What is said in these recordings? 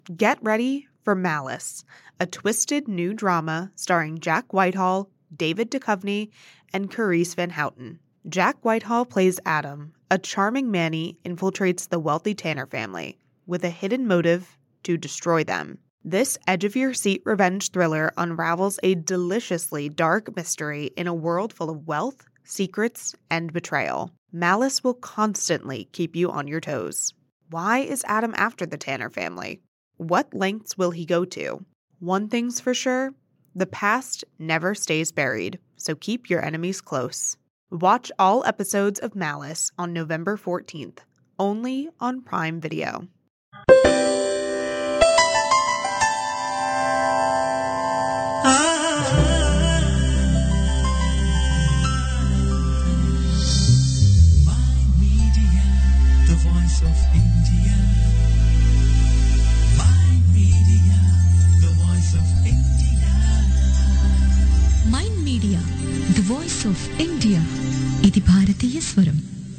Get ready for Malice, a twisted new drama starring Jack Whitehall, David Duchovny, and Carice Van Houten. Jack Whitehall plays Adam, a charming Manny infiltrates the wealthy Tanner family with a hidden motive to destroy them. This edge of your seat revenge thriller unravels a deliciously dark mystery in a world full of wealth, secrets, and betrayal. Malice will constantly keep you on your toes. Why is Adam after the Tanner family? What lengths will he go to? One thing's for sure the past never stays buried, so keep your enemies close. Watch all episodes of Malice on November 14th, only on Prime Video. Mind Media, the voice of India. Mind Media, the voice of India. Mind Media the voice of India ఇది భారతీయ స్వరం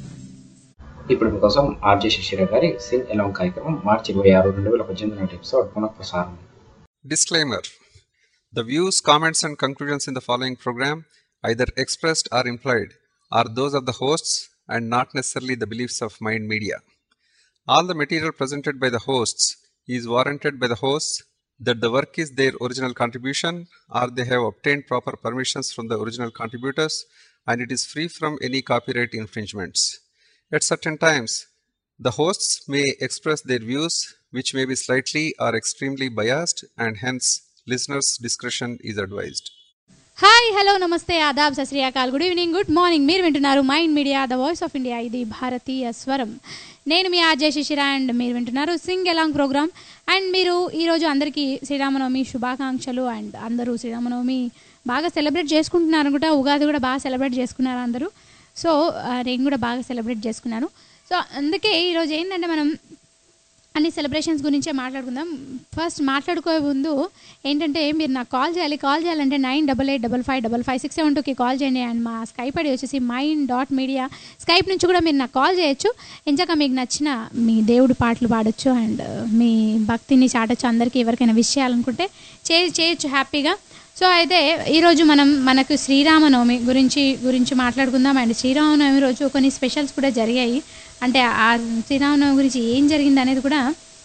ఇప్పుడు మీకోసం RJ శశిర గారి Singh along కార్యక్రమం మార్చి ఇరవై ఆరు రెండు వేల పద్దెనిమిది నాటి ఎపిసోడ్ పునఃప్రసారం Disclaimer The views, comments, and conclusions in the following program, either expressed or implied, are those of the hosts and not necessarily the beliefs of Mind Media. All the material presented by the hosts is warranted by the hosts that the work is their original contribution or they have obtained proper permissions from the original contributors and it is free from any copyright infringements. At certain times, the hosts may express their views, which may be slightly or extremely biased, and hence listeners' discretion is advised. Hi hello namaste adaab sat sri akal good evening good morning మీరు వింటున్నారు Mind Media the voice of India ఇది భారతీయ స్వరం నేను మీ RJ శిశిర and మీరు వింటున్నారు Singh along programme and మీరు ఈరోజు అందరికీ శ్రీరామనవమి శుభాకాంక్షలు అండ్ అందరూ శ్రీరామనవమి బాగా సెలబ్రేట్ చేసుకుంటున్నారు అనుకుంటా ఉగాది కూడా బాగా సెలబ్రేట్ చేసుకున్నారు అందరూ సో ఆ, నేను కూడా బాగా సెలబ్రేట్ చేసుకున్నాను సో అందుకే ఈరోజు ఏంటంటే మనం అన్ని సెలబ్రేషన్స్ గురించే మాట్లాడుకుందాం ఫస్ట్ మాట్లాడుకోే ముందు ఏంటంటే మీరు నాకు కాల్ చేయాలి కాల్ చేయాలంటే nine double eight double five double five six seven టూకి కాల్ చేయండి అండ్ మా స్కైప్ ఐడి వచ్చేసి మైండ్ డాట్ మీడియా స్కైప్ నుంచి కూడా మీరు నాకు కాల్ చేయొచ్చు ఇంచాక మీకు నచ్చిన మీ దేవుడు పాటలు పాడొచ్చు అండ్ మీ భక్తిని చాటొచ్చు అందరికీ ఎవరికైనా విషయాలనుకుంటే చే చేయొచ్చు హ్యాపీగా సో అయితే ఈరోజు మనం మనకు శ్రీరామనవమి గురించి గురించి మాట్లాడుకుందాం అండ్ శ్రీరామనవమి రోజు కొన్ని స్పెషల్స్ కూడా జరిగాయి అంటే ఆ శ్రీరామనవమి గురించి ఏం జరిగింది అనేది కూడా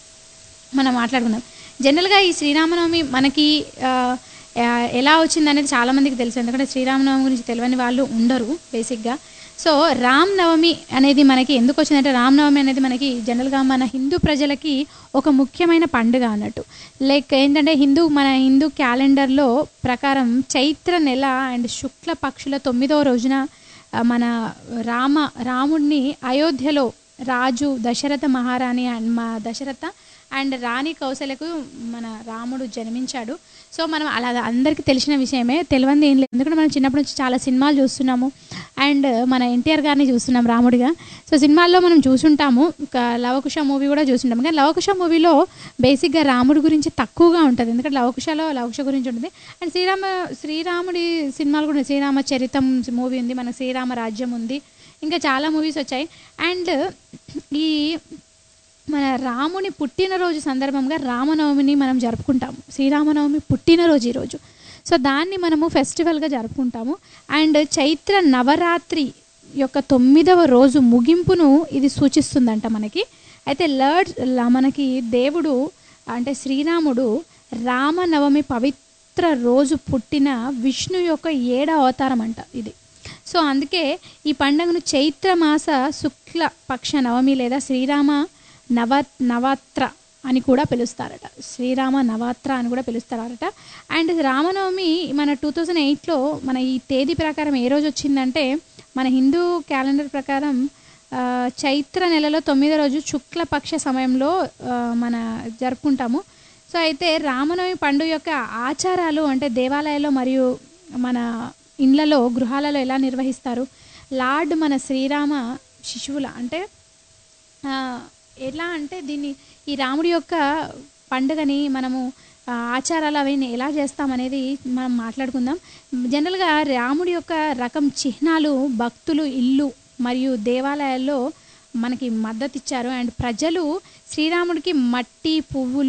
మనం మాట్లాడుకుందాం జనరల్గా ఈ శ్రీరామనవమి మనకి ఆ, ఆ, ఎలా వచ్చింది అనేది చాలామందికి తెలుసు ఎందుకంటే శ్రీరామనవమి గురించి తెలియని వాళ్ళు ఉండరు బేసిక్గా సో రామ్ నవమి అనేది మనకి ఎందుకు వచ్చిందంటే రామ్ నవమి అనేది మనకి జనరల్గా మన హిందూ ప్రజలకి ఒక ముఖ్యమైన పండుగ అన్నట్టు లైక్ ఏంటంటే హిందూ మన హిందూ క్యాలెండర్లో ప్రకారం చైత్ర నెల అండ్ శుక్ల పక్షుల తొమ్మిదవ రోజున ఆ, మన రామ రాముడిని అయోధ్యలో రాజు దశరథ మహారాణి అండ్ మా దశరథ అండ్ రాణి కౌశలకు మన రాముడు జన్మించాడు సో మనం అలా అందరికీ తెలిసిన విషయమే తెలియంది ఏం లేదు ఎందుకంటే మనం చిన్నప్పటి నుంచి చాలా సినిమాలు చూస్తున్నాము అండ్ మన ఎన్టీఆర్ గారిని చూస్తున్నాం రాముడిగా సో సినిమాల్లో మనం చూసుంటాము ఒక లవకుశ మూవీ కూడా చూసుంటాము కానీ లవకుశ మూవీలో బేసిక్గా రాముడి గురించి తక్కువగా ఉంటుంది ఎందుకంటే లవకుశలో లవకుశ గురించి ఉంటుంది అండ్ శ్రీరామ శ్రీరాముడి సినిమాలు కూడా శ్రీరామ చరితం మూవీ ఉంది మన శ్రీరామ రాజ్యం ఉంది ఇంకా చాలా మూవీస్ వచ్చాయి అండ్ ఈ మన రాముని పుట్టినరోజు సందర్భంగా రామనవమిని మనం జరుపుకుంటాము శ్రీరామనవమి పుట్టినరోజు ఈరోజు సో దాన్ని మనము ఫెస్టివల్గా జరుపుకుంటాము అండ్ చైత్ర నవరాత్రి యొక్క తొమ్మిదవ రోజు ముగింపును ఇది సూచిస్తుందంట మనకి అయితే లర్డ్ మనకి దేవుడు అంటే శ్రీరాముడు రామనవమి పవిత్ర రోజు పుట్టిన విష్ణు యొక్క ఏడవ అవతారం అంట ఇది సో అందుకే ఈ పండుగను చైత్ర మాస శుక్ల పక్ష నవమి లేదా శ్రీరామ నవ నవాత్ర అని కూడా పిలుస్తారట శ్రీరామ నవాత్ర అని కూడా పిలుస్తారట అండ్ రామనవమి మన టూ థౌజండ్ ఎయిట్లో మన ఈ తేదీ ప్రకారం ఏ రోజు వచ్చిందంటే మన హిందూ క్యాలెండర్ ప్రకారం ఆ, చైత్ర నెలలో తొమ్మిదో రోజు శుక్లపక్ష సమయంలో ఆ, మన జరుపుకుంటాము సో అయితే రామనవమి పండుగ యొక్క ఆచారాలు అంటే దేవాలయాల్లో మరియు మన ఇండ్లలో గృహాలలో ఎలా నిర్వహిస్తారు లార్డ్ మన శ్రీరామ శిశువుల అంటే ఆ, ఎలా అంటే దీన్ని ఈ రాముడి యొక్క పండుగని మనము ఆ, ఆచారాలు అవన్నీ ఎలా చేస్తామనేది మనం మాట్లాడుకుందాం జనరల్గా రాముడి యొక్క రకం చిహ్నాలు భక్తులు ఇల్లు మరియు దేవాలయాల్లో మనకి మద్దతు ఇచ్చారు అండ్ ప్రజలు శ్రీరాముడికి మట్టి పువ్వులు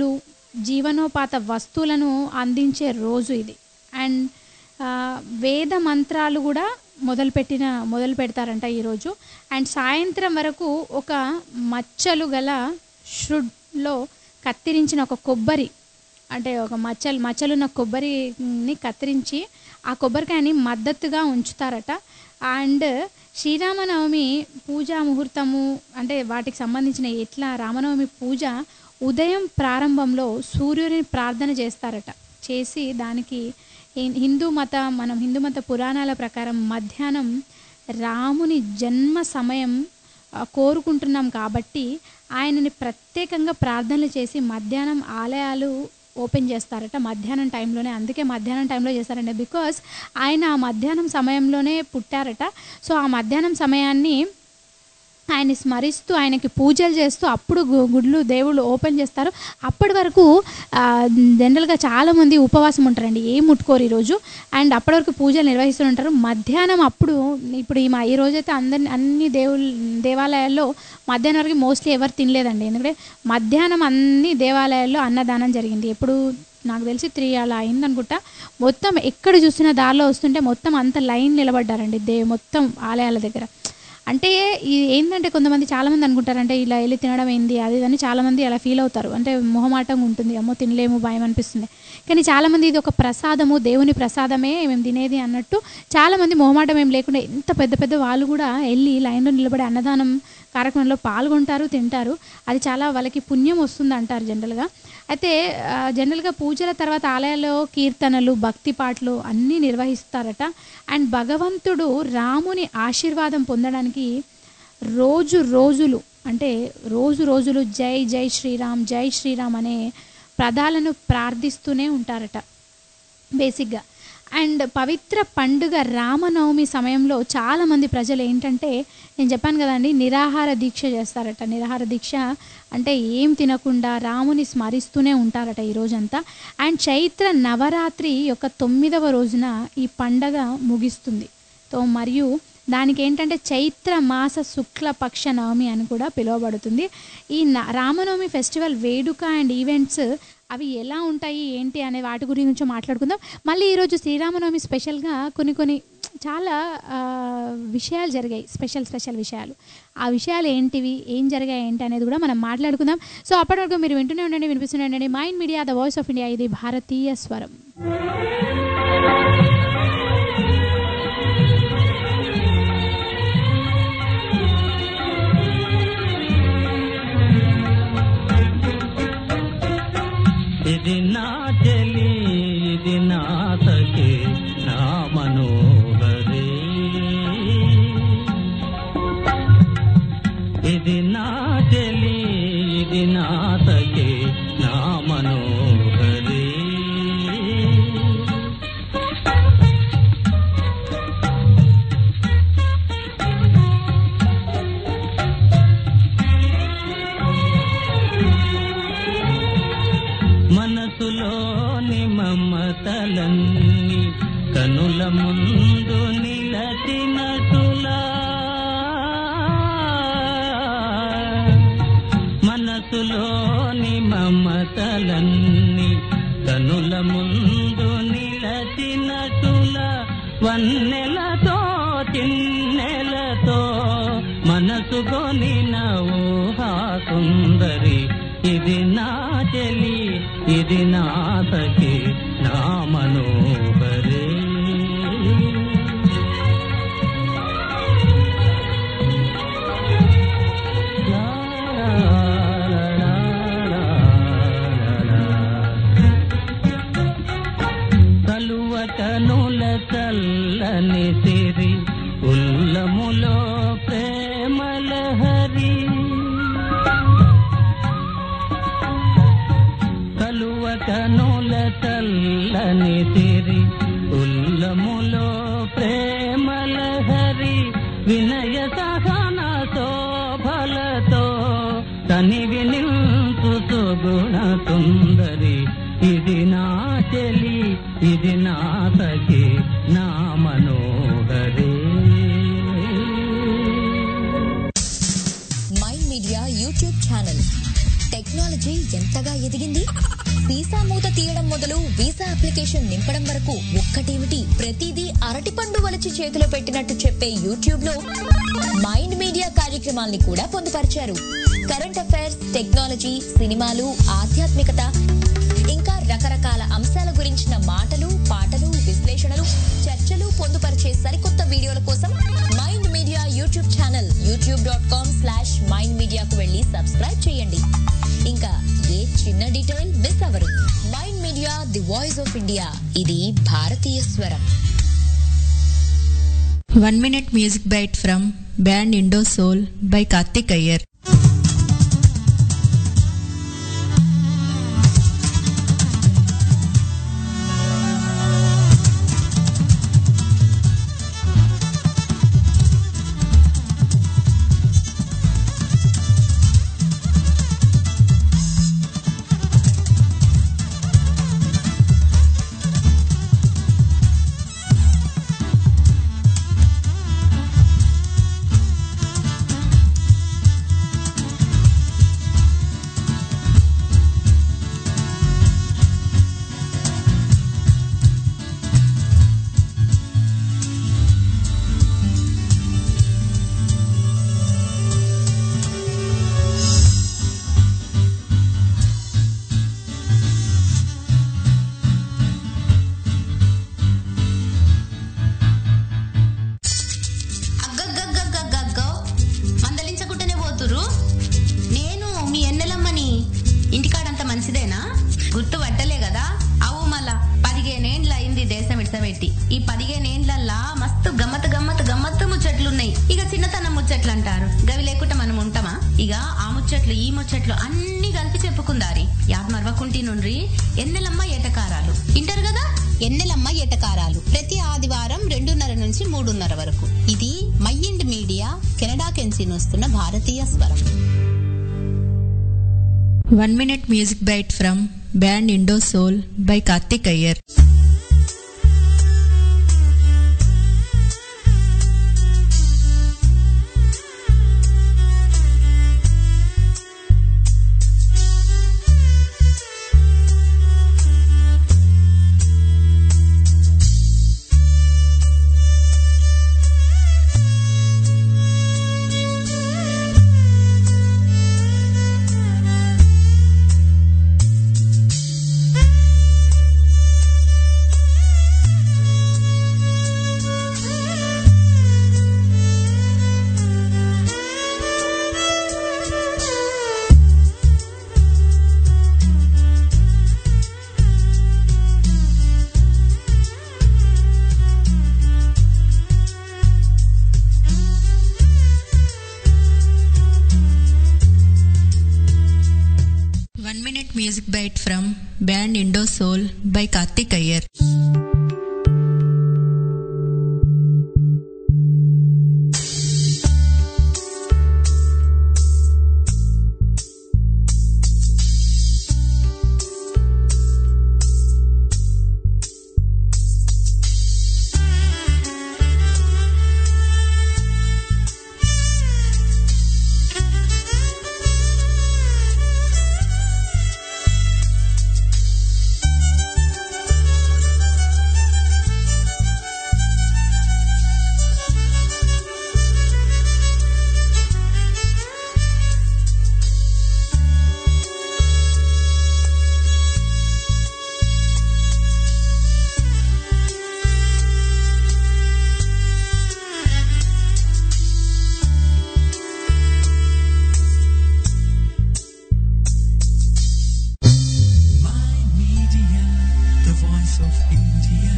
జీవనోపాత వస్తువులను అందించే రోజు ఇది అండ్ ఆ, వేద మంత్రాలు కూడా మొదలుపెట్టిన మొదలు పెడతారంట ఈరోజు అండ్ సాయంత్రం వరకు ఒక మచ్చలు గల షుడ్లో కత్తిరించిన ఒక కొబ్బరి అంటే ఒక మచ్చలు మచ్చలున్న కొబ్బరిని కత్తిరించి ఆ కొబ్బరికాయని మద్దతుగా ఉంచుతారట అండ్ శ్రీరామనవమి పూజా ముహూర్తము అంటే వాటికి సంబంధించిన ఎట్లా రామనవమి పూజ ఉదయం ప్రారంభంలో సూర్యుడిని ప్రార్థన చేస్తారట చేసి దానికి హిం- హిందూ మత మనం హిందూ మత పురాణాల ప్రకారం మధ్యాహ్నం రాముని జన్మ సమయం ఆ, కోరుకుంటున్నాం కాబట్టి ఆయనని ప్రత్యేకంగా ప్రార్థనలు చేసి మధ్యాహ్నం ఆలయాలు ఓపెన్ చేస్తారట మధ్యాహ్నం టైంలోనే అందుకే మధ్యాహ్నం టైంలో చేస్తారంట బికాస్ ఆయన ఆ మధ్యాహ్నం సమయంలోనే పుట్టారట సో ఆ మధ్యాహ్నం సమయాన్ని ఆయన్ని స్మరిస్తూ ఆయనకి పూజలు చేస్తూ అప్పుడు గు- గుడ్లు దేవుళ్ళు ఓపెన్ చేస్తారు అప్పటి వరకు ఆ, జనరల్గా చాలామంది ఉపవాసం ఉంటారండి ఏం ముట్టుకోరు ఈరోజు అండ్ అప్పటి వరకు పూజలు నిర్వహిస్తూ ఉంటారు మధ్యాహ్నం అప్పుడు ఇప్పుడు ఈ మా ఈ రోజైతే అందరిని అన్ని దేవుళ్ళు దేవాలయాల్లో మధ్యాహ్నం వరకు మోస్ట్లీ ఎవరు తినలేదండి ఎందుకంటే మధ్యాహ్నం అన్ని దేవాలయాల్లో అన్నదానం జరిగింది ఎప్పుడు నాకు తెలిసి త్రీ అలా అయిందనుకుంటా మొత్తం ఎక్కడ చూసినా దారిలో వస్తుంటే మొత్తం అంత లైన్ నిలబడ్డారండి దే మొత్తం ఆలయాల దగ్గర అంటే ఇది ఏంటంటే కొంతమంది చాలామంది అనుకుంటారు అంటే ఇలా వెళ్ళి తినడం ఏంది అది ఇది అని చాలామంది అలా ఫీల్ అవుతారు అంటే మొహమాటంగా ఉంటుంది అమ్మో తినలేము భయం అనిపిస్తుంది కానీ చాలామంది ఇది ఒక ప్రసాదము దేవుని ప్రసాదమే మేము తినేది అన్నట్టు చాలామంది మొహమాటం ఏం లేకుండా ఎంత పెద్ద పెద్ద వాళ్ళు కూడా వెళ్ళి లైన్లో నిలబడి అన్నదానం కార్యక్రమంలో పాల్గొంటారు తింటారు అది చాలా వాళ్ళకి పుణ్యం వస్తుంది అంటారు జనరల్గా అయితే ఆ, జనరల్గా పూజల తర్వాత ఆలయాల్లో కీర్తనలు భక్తి పాటలు అన్నీ నిర్వహిస్తారట అండ్ భగవంతుడు రాముని ఆశీర్వాదం పొందడానికి రోజు రోజులు అంటే రోజు రోజులు జై జై శ్రీరామ్ జై శ్రీరామ్ అనే పదాలను ప్రార్థిస్తూనే ఉంటారట బేసిక్గా అండ్ పవిత్ర పండుగ రామనవమి సమయంలో చాలామంది ప్రజలు ఏంటంటే నేను చెప్పాను కదండి నిరాహార దీక్ష చేస్తారట నిరాహార దీక్ష అంటే ఏం తినకుండా రాముని స్మరిస్తూనే ఉంటారట ఈ రోజంతా అండ్ చైత్ర నవరాత్రి యొక్క తొమ్మిదవ రోజున ఈ పండగ ముగిస్తుంది తో మరియు దానికి ఏంటంటే చైత్ర మాస శుక్ల పక్ష నవమి అని కూడా పిలువబడుతుంది ఈ న- రామనవమి ఫెస్టివల్ వేడుక అండ్ ఈవెంట్స్ అవి ఎలా ఉంటాయి ఏంటి అనే వాటి గురించి మాట్లాడుకుందాం మళ్ళీ ఈరోజు శ్రీరామనవమి స్పెషల్గా కొన్ని కొన్ని చాలా ఆ, విషయాలు జరిగాయి స్పెషల్ స్పెషల్ విషయాలు ఆ విషయాలు ఏంటివి ఏం జరిగాయి ఏంటి అనేది కూడా మనం మాట్లాడుకుందాం సో అప్పటి వరకు మీరు వింటూనే ఉండండి వినిపిస్తూనే ఉండండి Mind Media the voice of India ఇది భారతీయ స్వరం ఇది నా చెలి ఇది నా సఖి నా మనోహరి ఇది నా చెలి ఇది నా సఖి నా మనోహరి మనసులోని మమతలన్నీ కనుల ముందు నిలచినటులా మనసులోని మమతలన్నీ కనుల ముందు నిలచినటులా వన్నెలతో చిన్నెలతో మనసు కొనిన ఊహా సుందరి ఇది నా చెలి ఇది నా సఖి నా మనోహరి లా, లా, లా, లా, లా, లా. కలువ కనుల చల్లని సిరి ఉల్లములో ప్రేమలహరి కలువ కనుల చల్లని సిరి ఉల్లములో ప్రేమలహరి వినయ సహన శోభలతో తనివి నిల్పు సుగుణ సుందరి ఇది నా చెలి ఇది నా సఖి నా మనోహరి Mind Media YouTube channel technology ఎంతగా ఎదిగింది వీసా మూత తీయడం మొదలు వీసా అప్లికేషన్ నింపడం వరకు ఒక్కటేమిటి ప్రతిదీ అరటిపండు వలచి చేతిలో పెట్టినట్టు చెప్పే యూట్యూబ్ లో మైండ్ మీడియా కార్యక్రమాల్ని కూడా పొందుపరిచారు కరెంట్ అఫైర్స్ టెక్నాలజీ సినిమాలు ఆధ్యాత్మికత ఇంకా రకరకాల అంశాల గురించిన మాటలు పాటలు విశ్లేషణలు చర్చలు పొందుపరిచే సరికొత్త వీడియోల కోసం Mind Media YouTube channel YouTube dot com slash Mind మీడియాకు వెళ్ళి సబ్స్క్రైబ్ చేయండి ఇంకా ఏ చిన్న డీటెయిల్ మిస్ అవరు Mind Media the voice of India ఇది భారతీయ స్వరం One minute music bite from band Indo Soul by Karthik Iyer. అగ్గగ్గగ్గగ్గగ్గో మందలించకుండానే పోతురు నేను మీ ఎన్నెలమ్మని ఇంటికాడంత మంచిదేనా గుర్తు పట్టలే కదా అవు మళ్ళా పదిహేనేండ్ల అయింది దేశం ఇడ్సబెట్టి ఈ పదిహేనేండ్లల్లా మస్తు గమ్మత్ గమ్మత్ గమ్మత్తు ముచ్చట్లున్నాయి ఇక చిన్నతనం ముచ్చట్లు అంటారు గవి లేకుండా మనం ఉంటామా ఇక ఆ ముచ్చట్లు ఈ ముచ్చట్లు అన్ని కలిపి చెప్పుకుందారి యాద్ మరవకుంటి నుండ్రి ఎన్నెలమ్మ ఏటకారాలు ఇంటారు కదా ఎన్నెలమ్మ ఏటకారాలు ప్రతి ఆదివారం రెండున్నర నుంచి మూడున్నర వరకు ఇది మైండ్ మీడియా కెనడా కెన్సీ వస్తున్న భారతీయ స్వరం One minute music bite from band Indo Soul by Karthik Iyer. One minute music bite from band Indo Soul by Karthik Iyer. Mind Media, the voice of India.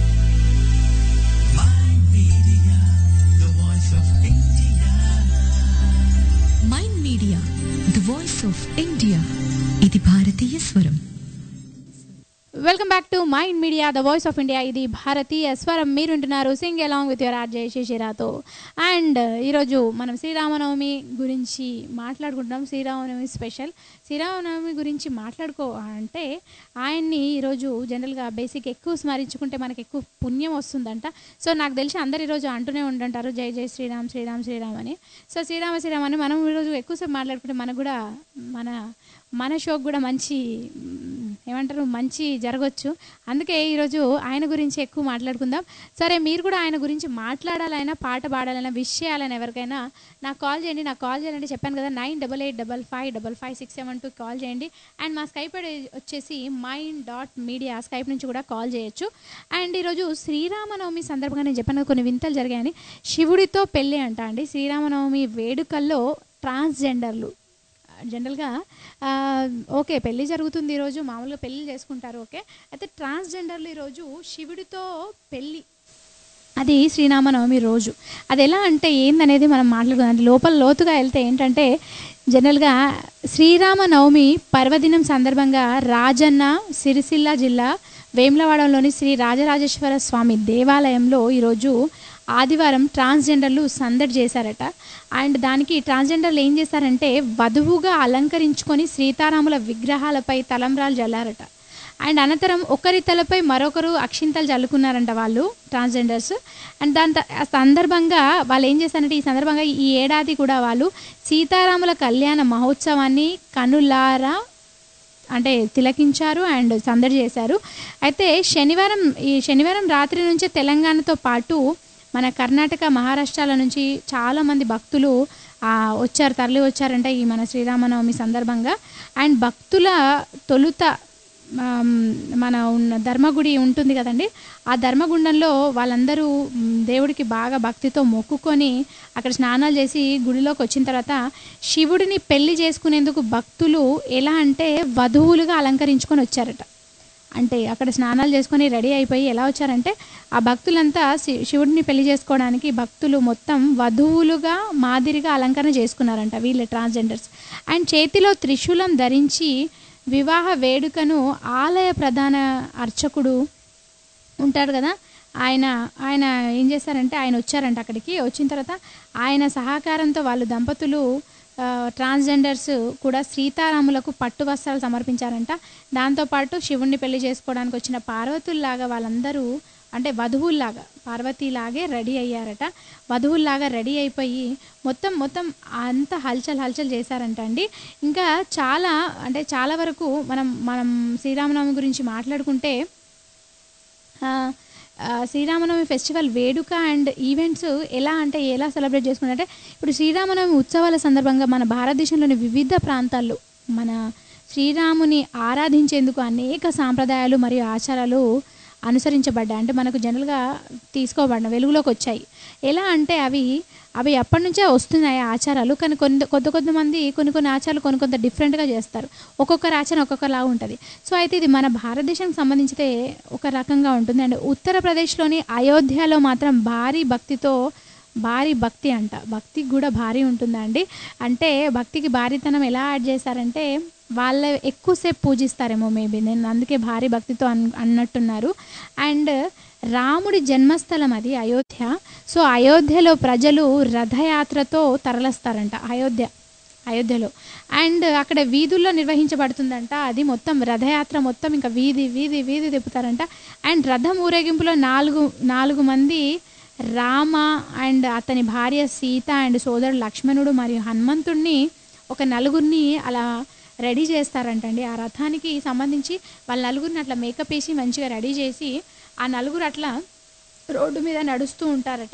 Mind Media, the voice of India. Mind Media the voice of India ఇది భారతీయ స్వరం welcome back to Mind Media the voice of India ఇది భారతీయ స్వరం మీరు వింటున్నారు sing along with your RJ శిశిరాతో and ఈరోజు మనం శ్రీరామనవమి గురించి మాట్లాడుకుంటున్నాం శ్రీరామనవమి స్పెషల్ శ్రీరామనవమి గురించి మాట్లాడుకో అంటే ఆయన్ని ఈరోజు జనరల్గా బేసిక్ ఎక్కువ స్మరించుకుంటే మనకి ఎక్కువ పుణ్యం వస్తుందంట సో నాకు తెలిసి అందరు ఈరోజు అంటూనే ఉంటుంటారు జై జై శ్రీరామ్ శ్రీరామ్ శ్రీరామ్ అని సో శ్రీరామ శ్రీరామ్ అని మనం ఈరోజు ఎక్కువసేపు మాట్లాడుకుంటే మనకు కూడా మన మన షోకి కూడా మంచి మ్, ఏమంటారు మంచి జరగవచ్చు అందుకే ఈరోజు ఆయన గురించి ఎక్కువ మాట్లాడుకుందాం సరే మీరు కూడా ఆయన గురించి మాట్లాడాలైనా పాట పాడాలైనా విష్ చేయాలని ఎవరికైనా నాకు కాల్ చేయండి నాకు కాల్ చేయాలంటే చెప్పాను కదా nine double eight double five double five six seven two call చేయండి అండ్ మా స్కైప్ ఐడి వచ్చేసి మైండ్ డాట్ మీడియా స్కైప్ నుంచి కూడా కాల్ చేయొచ్చు అండ్ ఈరోజు శ్రీరామనవమి సందర్భంగా నేను చెప్పాను కదా, కొన్ని వింతలు జరిగాయని శివుడితో పెళ్ళి అంట అండి శ్రీరామనవమి వేడుకల్లో ట్రాన్స్జెండర్లు జనరల్గా ఆ, ఓకే పెళ్ళి జరుగుతుంది ఈరోజు మామూలుగా పెళ్ళి చేసుకుంటారు ఓకే అయితే ట్రాన్స్జెండర్లు ఈరోజు శివుడితో పెళ్ళి అది శ్రీరామనవమి రోజు అది ఎలా అంటే ఏందనేది మనం మాట్లాడుకుందాం అంటే లోపల లోతుగా వెళ్తే ఏంటంటే జనరల్గా శ్రీరామనవమి పర్వదినం సందర్భంగా రాజన్న సిరిసిల్ల జిల్లా వేములవాడలోని శ్రీ రాజరాజేశ్వర స్వామి దేవాలయంలో ఈరోజు ఆదివారం ట్రాన్స్జెండర్లు సందడి చేశారట అండ్ దానికి ట్రాన్స్జెండర్లు ఏం చేశారంటే వధువుగా అలంకరించుకొని సీతారాముల విగ్రహాలపై తలంబ్రాలు జల్లారట అండ్ అనంతరం ఒకరి తలపై మరొకరు అక్షింతలు చల్లుకున్నారంట వాళ్ళు ట్రాన్స్జెండర్స్ అండ్ దాని త- ఆ సందర్భంగా వాళ్ళు ఏం చేశారంటే ఈ సందర్భంగా ఈ ఏడాది కూడా వాళ్ళు సీతారాముల కళ్యాణ మహోత్సవాన్ని కనులారా అంటే తిలకించారు అండ్ సందడి చేశారు అయితే శనివారం ఈ శనివారం రాత్రి నుంచే తెలంగాణతో పాటు మన కర్ణాటక మహారాష్ట్రాల నుంచి చాలామంది భక్తులు ఆ, వచ్చారు తరలి వచ్చారంట ఈ మన శ్రీరామనవమి సందర్భంగా అండ్ భక్తుల తొలుత ఆమ్, మన ఉన్న ధర్మగుడి ఉంటుంది కదండి ఆ ధర్మగుండంలో వాళ్ళందరూ మ్, దేవుడికి బాగా భక్తితో మొక్కుకొని అక్కడ స్నానాలు చేసి గుడిలోకి వచ్చిన తర్వాత శివుడిని పెళ్లి చేసుకునేందుకు భక్తులు ఎలా అంటే వధువులుగా అలంకరించుకొని వచ్చారట అంటే అక్కడ స్నానాలు చేసుకొని రెడీ అయిపోయి ఎలా వచ్చారంటే ఆ భక్తులంతా శి- శివుడిని పెళ్లి చేసుకోవడానికి భక్తులు మొత్తం వధువులుగా మాదిరిగా అలంకరణ చేసుకున్నారంట వీళ్ళ ట్రాన్స్జెండర్స్ అండ్ చేతిలో త్రిశూలం ధరించి వివాహ వేడుకను ఆలయ ప్రధాన అర్చకుడు ఉంటాడు కదా ఆయన ఆయన ఏం చేశారంటే ఆయన వచ్చారంట అక్కడికి వచ్చిన తర్వాత ఆయన సహకారంతో వాళ్ళు దంపతులు ఆ, ట్రాన్స్జెండర్స్ కూడా సీతారాములకు పట్టు వస్త్రాలు సమర్పించారంట దాంతోపాటు శివుణ్ణి పెళ్లి చేసుకోవడానికి వచ్చిన పార్వతుల్లాగా వాళ్ళందరూ అంటే వధువుల్లాగా పార్వతీలాగే రెడీ అయ్యారట వధువుల్లాగా రెడీ అయిపోయి మొత్తం మొత్తం అంత హల్చల్ హల్చల్ చేశారంట అండి ఇంకా చాలా అంటే చాలా వరకు మనం మనం శ్రీరామనవమి గురించి మాట్లాడుకుంటే ఆ, ఆ, శ్రీరామనవమి ఫెస్టివల్ వేడుక అండ్ ఈవెంట్స్ ఎలా అంటే ఎలా సెలబ్రేట్ చేసుకుంటే ఇప్పుడు శ్రీరామనవమి ఉత్సవాల సందర్భంగా మన భారతదేశంలోని వివిధ ప్రాంతాల్లో మన శ్రీరాముని ఆరాధించేందుకు అనేక సాంప్రదాయాలు మరియు ఆచారాలు అనుసరించబడ్డాయి అంటే మనకు జనరల్గా తీసుకోబడిన వెలుగులోకి వచ్చాయి ఎలా అంటే అవి అవి అప్పటి నుంచే వస్తున్నాయి ఆ ఆచారాలు కానీ కొన్ని కొద్ది కొద్ది మంది కొన్ని కొన్ని ఆచారాలు కొన్ని కొంత డిఫరెంట్గా చేస్తారు ఒక్కొక్కరి ఆచారం ఒక్కొక్కలా ఉంటుంది సో అయితే ఇది మన భారతదేశానికి సంబంధించితే ఒక రకంగా ఉంటుంది అండ్ ఉత్తరప్రదేశ్లోని అయోధ్యలో మాత్రం భారీ భక్తితో భారీ భక్తి అంట భక్తికి కూడా భారీ ఉంటుందండి అంటే భక్తికి భారీతనం ఎలా యాడ్ చేశారంటే వాళ్ళ ఎక్కువసేపు పూజిస్తారేమో మేబీ నేను అందుకే భారీ భక్తితో అన్ అన్నట్టున్నారు అండ్ రాముడి జన్మస్థలం అది అయోధ్య సో అయోధ్యలో ప్రజలు రథయాత్రతో తరలిస్తారంట అయోధ్య అయోధ్యలో అండ్ అక్కడ వీధుల్లో నిర్వహించబడుతుందంట అది మొత్తం రథయాత్ర మొత్తం ఇంకా వీధి వీధి వీధి తిప్పుతారంట అండ్ రథం ఊరేగింపులో నాలుగు నాలుగు మంది రామ అండ్ అతని భార్య సీత అండ్ సోదరుడు లక్ష్మణుడు మరియు హనుమంతుడిని ఒక నలుగురిని అలా రెడీ చేస్తారంటండి ఆ రథానికి సంబంధించి వాళ్ళ నలుగురిని అట్లా మేకప్ వేసి మంచిగా రెడీ చేసి ఆ నలుగురు అట్లా రోడ్డు మీద నడుస్తూ ఉంటారట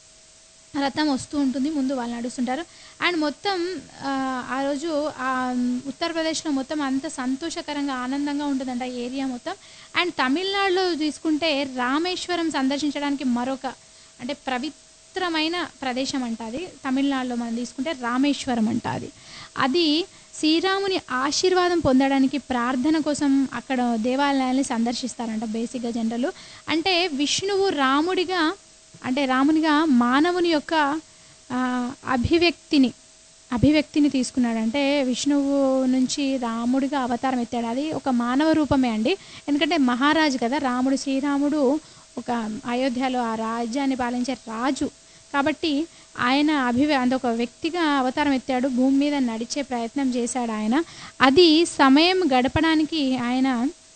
రథం వస్తూ ఉంటుంది ముందు వాళ్ళు నడుస్తుంటారు అండ్ మొత్తం ఆ, ఆ రోజు ఆ ఉత్తరప్రదేశ్లో మొత్తం అంత సంతోషకరంగా ఆనందంగా ఉంటుందంట ఆ ఏరియా మొత్తం అండ్ తమిళనాడులో తీసుకుంటే రామేశ్వరం సందర్శించడానికి మరొక అంటే పవిత్రమైన ప్రదేశం అంట అది తమిళనాడులో మనం తీసుకుంటే రామేశ్వరం అంట అది అది శ్రీరాముని ఆశీర్వాదం పొందడానికి ప్రార్థన కోసం అక్కడ దేవాలయాల్ని సందర్శిస్తారంట బేసిక్గా జనరల్ అంటే విష్ణువు రాముడిగా అంటే రామునిగా మానవుని యొక్క ఆ, అభివ్యక్తిని అభివ్యక్తిని తీసుకున్నాడు అంటే విష్ణువు నుంచి రాముడిగా అవతారం ఎత్తాడు అది ఒక మానవ రూపమే అండి ఎందుకంటే మహారాజు కదా రాముడు శ్రీరాముడు ఒక అయోధ్యలో ఆ రాజ్యాన్ని పాలించే రాజు కాబట్టి ఆయన అభివ అంటే ఒక వ్యక్తిగా అవతారం ఎత్తాడు భూమి మీద నడిచే ప్రయత్నం చేశాడు ఆయన అది సమయం గడపడానికి ఆయన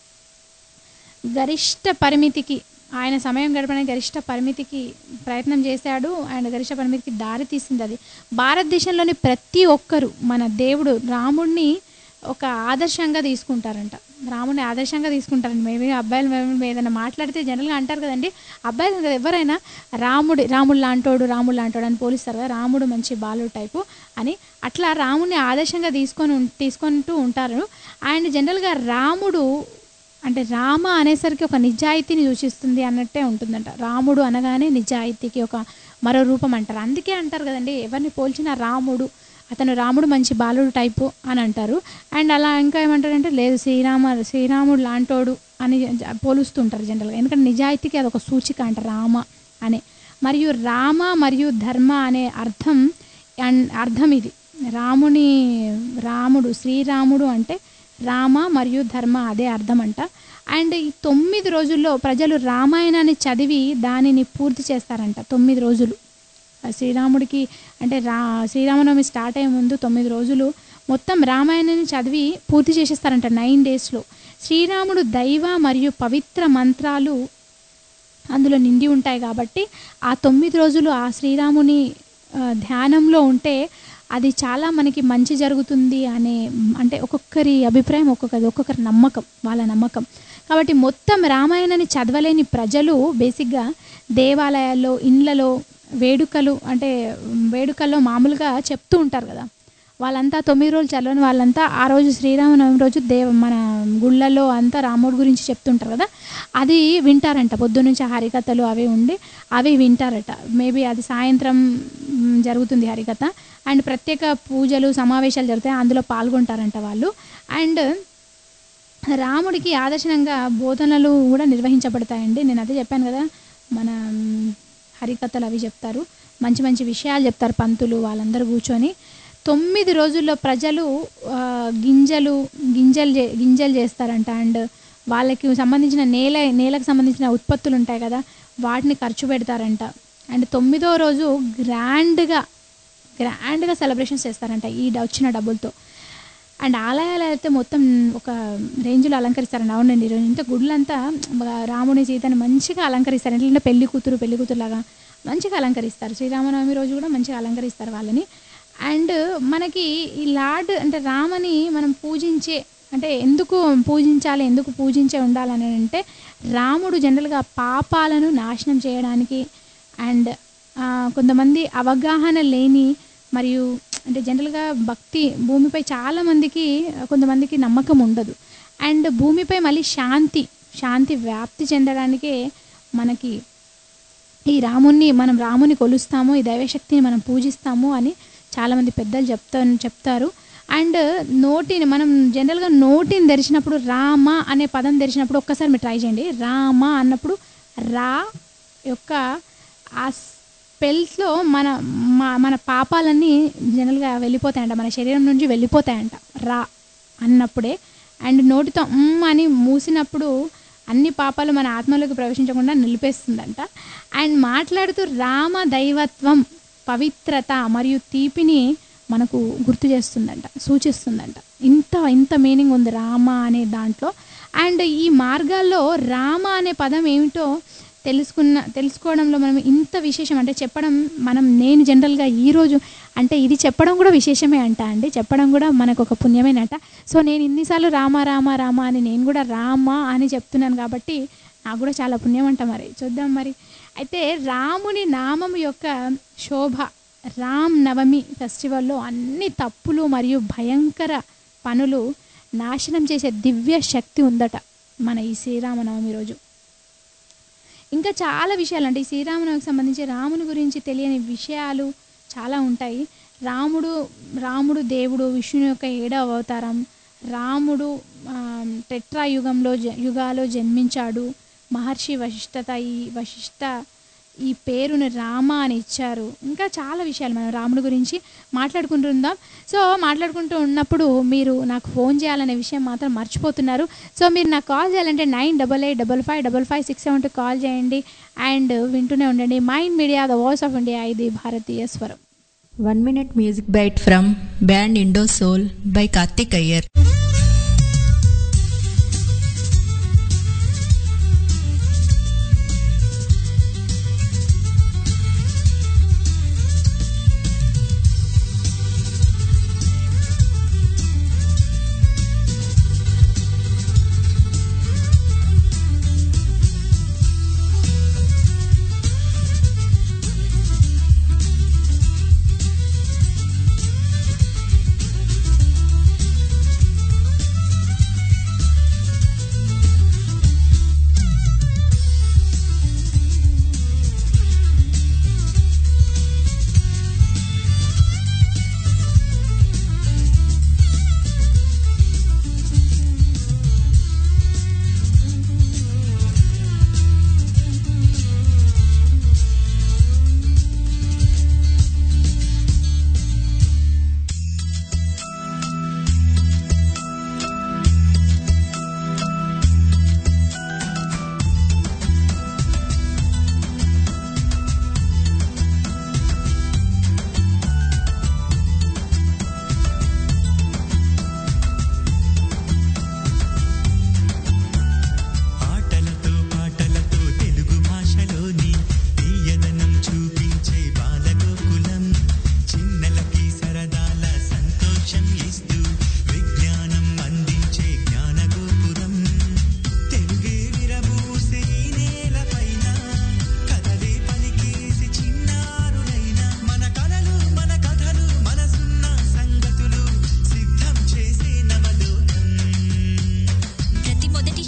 గరిష్ట పరిమితికి ఆయన సమయం గడపడానికి గరిష్ట పరిమితికి ప్రయత్నం చేశాడు అండ్ గరిష్ట పరిమితికి దారి తీసింది అది భారతదేశంలోని ప్రతి ఒక్కరు మన దేవుడు రాముడిని ఒక ఆదర్శంగా తీసుకుంటారంట రాముని ఆదర్శంగా తీసుకుంటారంట మేబీ అబ్బాయిలు మేము ఏదైనా మాట్లాడితే జనరల్గా అంటారు కదండి అబ్బాయిలు కదా ఎవరైనా రాముడి రాముడు లాంటోడు రాముడు లాంటోడు అని పోలిస్తారు కదా రాముడు మంచి బాలుడు టైపు అని అట్లా రాముడిని ఆదర్శంగా తీసుకొని ఉం- తీసుకుంటూ ఉంటారు అండ్ జనరల్గా రాముడు అంటే రామ అనేసరికి ఒక నిజాయితీని సూచిస్తుంది అన్నట్టే ఉంటుందంట రాముడు అనగానే నిజాయితీకి ఒక మరో రూపం అంటారు అందుకే అంటారు కదండి ఎవరిని పోల్చినా రాముడు అతను రాముడు మంచి బాలుడు టైపు అని అంటారు అండ్ అలా ఇంకా ఏమంటారంటే లేదు శ్రీరామ శ్రీరాముడు లాంటోడు అని జ- పోలుస్తుంటారు జనరల్గా ఎందుకంటే నిజాయితీకి అదొక సూచిక అంట రామ అనే మరియు రామ మరియు ధర్మ అనే అర్థం అండ్ అర్థం ఇది రాముని రాముడు శ్రీరాముడు అంటే రామ మరియు ధర్మ అదే అర్థం అంట అండ్ ఈ తొమ్మిది రోజుల్లో ప్రజలు రామాయణాన్ని చదివి దానిని పూర్తి చేస్తారంట తొమ్మిది రోజులు ఆ శ్రీరాముడికి అంటే రా శ్రీరామనవమి స్టార్ట్ అయ్యే ముందు తొమ్మిది రోజులు మొత్తం రామాయణాన్ని చదివి పూర్తి చేసేస్తారంట నైన్ డేస్లో శ్రీరాముడు దైవ మరియు పవిత్ర మంత్రాలు అందులో నిండి ఉంటాయి కాబట్టి ఆ తొమ్మిది రోజులు ఆ శ్రీరాముని ఆ, ధ్యానంలో ఉంటే అది చాలా మనకి మంచి జరుగుతుంది అనే అంటే ఒక్కొక్కరి అభిప్రాయం ఒక్కొక్కరి ఒక్కొక్కరి నమ్మకం వాళ్ళ నమ్మకం కాబట్టి మొత్తం రామాయణాన్ని చదవలేని ప్రజలు బేసిక్గా దేవాలయాల్లో ఇండ్లలో వేడుకలు అంటే వేడుకల్లో మామూలుగా చెప్తూ ఉంటారు కదా వాళ్ళంతా తొమ్మిది రోజులు చదవని వాళ్ళంతా ఆ రోజు శ్రీరామనవమి రోజు దేవ మన గుళ్ళల్లో అంతా రాముడి గురించి చెప్తుంటారు కదా అది వింటారంట పొద్దు నుంచి హరికథలు అవి ఉండి అవి వింటారట మేబీ అది సాయంత్రం మ్, జరుగుతుంది హరికథ అండ్ ప్రత్యేక పూజలు సమావేశాలు జరుగుతాయి అందులో పాల్గొంటారంట వాళ్ళు అండ్ రాముడికి ఆదర్శనంగా బోధనలు కూడా నిర్వహించబడతాయండి నేను అదే చెప్పాను కదా మన మ్, హరికథలు అవి చెప్తారు మంచి మంచి విషయాలు చెప్తారు పంతులు వాళ్ళందరూ కూర్చొని తొమ్మిది రోజుల్లో ప్రజలు ఆ, గింజలు గింజలు చే- గింజలు చేస్తారంట అండ్ వాళ్ళకి సంబంధించిన నేల నేలకు సంబంధించిన ఉత్పత్తులు ఉంటాయి కదా వాటిని ఖర్చు పెడతారంట అండ్ తొమ్మిదో రోజు గ్రాండ్గా గ్రాండ్గా సెలబ్రేషన్స్ చేస్తారంట ఈ డ- వచ్చిన డబ్బులతో అండ్ ఆలయాలు అయితే మొత్తం ఒక రేంజ్లో అలంకరిస్తారండి అవునండి ఈరోజు ఇంత గుడులంతా బాగా రాముని సీతని మంచిగా అలంకరిస్తారు ఎట్లంటే పెళ్లి కూతురు పెళ్లి కూతురు లాగా మంచిగా అలంకరిస్తారు శ్రీరామనవమి రోజు కూడా మంచిగా అలంకరిస్తారు వాళ్ళని అండ్ మనకి ఈ లార్డ్ అంటే రామని మనం పూజించే అంటే ఎందుకు పూజించాలి ఎందుకు పూజించే ఉండాలని అంటే రాముడు జనరల్గా పాపాలను నాశనం చేయడానికి అండ్ ఆ, కొంతమంది అవగాహన లేని మరియు అంటే జనరల్గా భక్తి భూమిపై చాలామందికి కొంతమందికి నమ్మకం ఉండదు అండ్ భూమిపై మళ్ళీ శాంతి శాంతి వ్యాప్తి చెందడానికే మనకి ఈ రాముణ్ణి మనం రాముని కొలుస్తాము ఈ దైవశక్తిని మనం పూజిస్తాము అని చాలామంది పెద్దలు చెప్తా చెప్తారు అండ్ నోటిని మనం జనరల్గా నోటిని తెరిచినప్పుడు రామ అనే పదం తెరిచినప్పుడు ఒక్కసారి మీరు ట్రై చేయండి రామ అన్నప్పుడు రా యొక్క ఆ స్పెల్స్లో మన మా- మన పాపాలన్నీ జనరల్గా వెళ్ళిపోతాయంట మన శరీరం నుంచి వెళ్ళిపోతాయంట రా అన్నప్పుడే అండ్ నోటితో మ్ అని మూసినప్పుడు అన్ని పాపాలు మన ఆత్మలోకి ప్రవేశించకుండా నిలిపేస్తుందంట అండ్ మాట్లాడుతూ రామ దైవత్వం పవిత్రత మరియు తీపిని మనకు గుర్తు చేస్తుందంట సూచిస్తుందంట ఇంత ఇంత మీనింగ్ ఉంది రామ అనే దాంట్లో అండ్ ఈ మార్గాల్లో రామ అనే పదం ఏమిటో తెలుసుకున్న తెలుసుకోవడంలో మనం ఇంత విశేషం అంటే చెప్పడం మనం నేను జనరల్గా ఈరోజు అంటే ఇది చెప్పడం కూడా విశేషమే అంట అండి చెప్పడం కూడా మనకు ఒక పుణ్యమేనట సో నేను ఇన్నిసార్లు రామ రామ రామ అని నేను కూడా రామ అని చెప్తున్నాను కాబట్టి నాకు కూడా చాలా పుణ్యం అంట మరి చూద్దాం మరి అయితే రాముని నామం యొక్క శోభ రామ్ నవమి ఫెస్టివల్లో అన్ని తప్పులు మరియు భయంకర పనులు నాశనం చేసే దివ్య శక్తి ఉందట మన ఈ శ్రీరామనవమి రోజు ఇంకా చాలా విషయాలు అంటే ఈ శ్రీరామనవమికి సంబంధించి రాముని గురించి తెలియని విషయాలు చాలా ఉంటాయి రాముడు రాముడు దేవుడు విష్ణుని యొక్క ఏడవ అవతారం రాముడు ఆ, టెట్రా యుగంలో జ యుగాలో జన్మించాడు మహర్షి వశిష్ఠత ఈ వశిష్ఠ ఈ పేరును రామ అని ఇచ్చారు ఇంకా చాలా విషయాలు మనం రాముడి గురించి మాట్లాడుకుంటుందాం సో మాట్లాడుకుంటూ ఉన్నప్పుడు మీరు నాకు ఫోన్ చేయాలనే విషయం మాత్రం మర్చిపోతున్నారు సో మీరు నాకు కాల్ చేయాలంటే nine double eight double five double five six seven two call చేయండి అండ్ వింటూనే ఉండండి Mind Media the voice of India ఇది భారతీయ స్వరం One minute music bite from band Indo Soul by Karthik Iyer.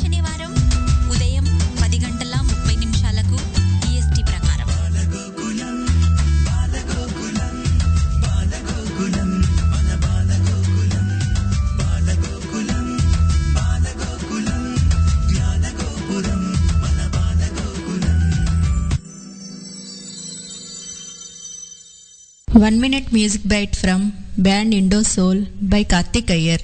శనివారం ఉదయం పది గంటల ముప్పై నిమిషాలకు ఈఎస్టీ ప్రకారం One minute music bite from band Indo Soul by Karthik Iyer.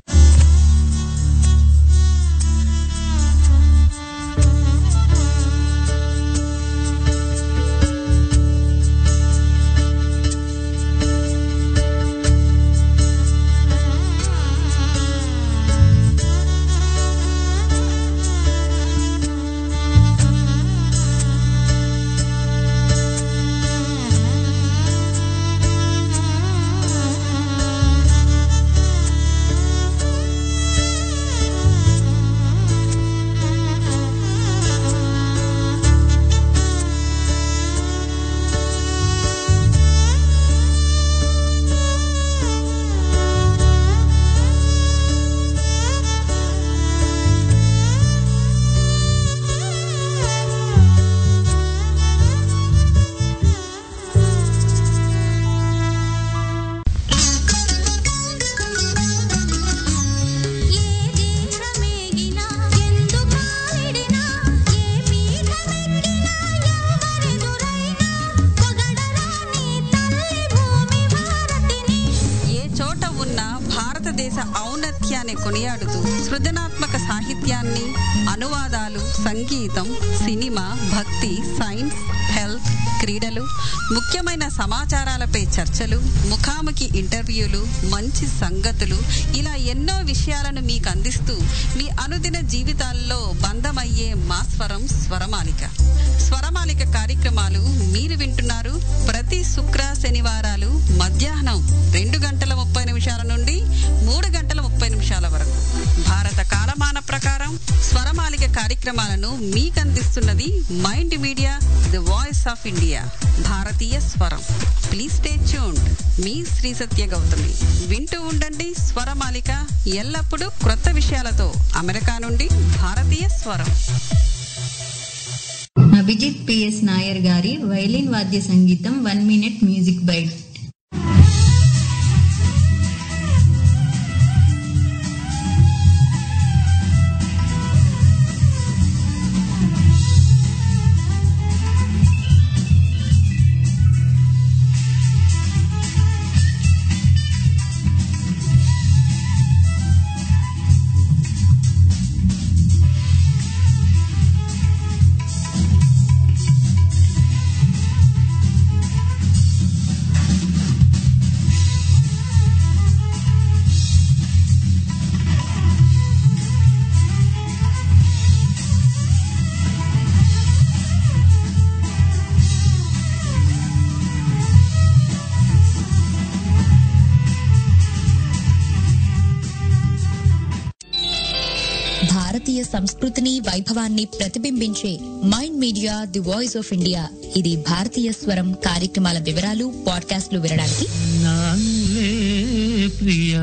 ఏ చోట ఉన్న భారతదేశ ఔన్నత్యాన్ని కొనియాడుతూ సృజనాత్మక సాహిత్యాన్ని అనువాదాలు సంగీతం సినిమా భక్తి సైన్స్ హెల్త్ క్రీడలు ముఖ్యమైన సమాచారాలపై చర్చలు ముఖాముఖి ఇంటర్వ్యూలు మంచి సంగతులు ఇలా ఎన్నో విషయాలను మీకు అందిస్తూ మీ అనుదిన జీవితాల్లో బంధమయ్యే మా స్వరం స్వరమాలిక స్వరమాలిక కార్యక్రమాలు మీరు వింటున్నారు ప్రతి శుక్ర శనివారాలు మధ్యాహ్నం రెండు గంటల ముప్పై నిమిషాల నుండి మూడు గంటల ముప్పై నిమిషాల వరకు భారత కాలమాన ప్రకారం స్వరమాలిక కార్యక్రమాలను మీకు అందిస్తున్నది Mind Media the voice of India భారతీయ స్వరం ప్లీజ్ స్టే ట్యూన్డ్ మీ శ్రీ సత్య గౌతమి వింటూ ఉండండి స్వరమాలిక ఎల్లప్పుడూ క్రొత్త విషయాలతో అమెరికా నుండి భారతీయ స్వరం అభిజిత్ పిఎస్ నాయర్ గారి వైలిన్ వాద్య సంగీతం వన్ మినిట్ మ్యూజిక్ బైట్ భారతీయ సంస్కృతిని వైభవాన్ని ప్రతిబింబించే Mind Media the voice of India ఇది భారతీయ స్వరం కార్యక్రమాల వివరాలు పాడ్కాస్ట్లు వినడానికి నానులే ప్రియా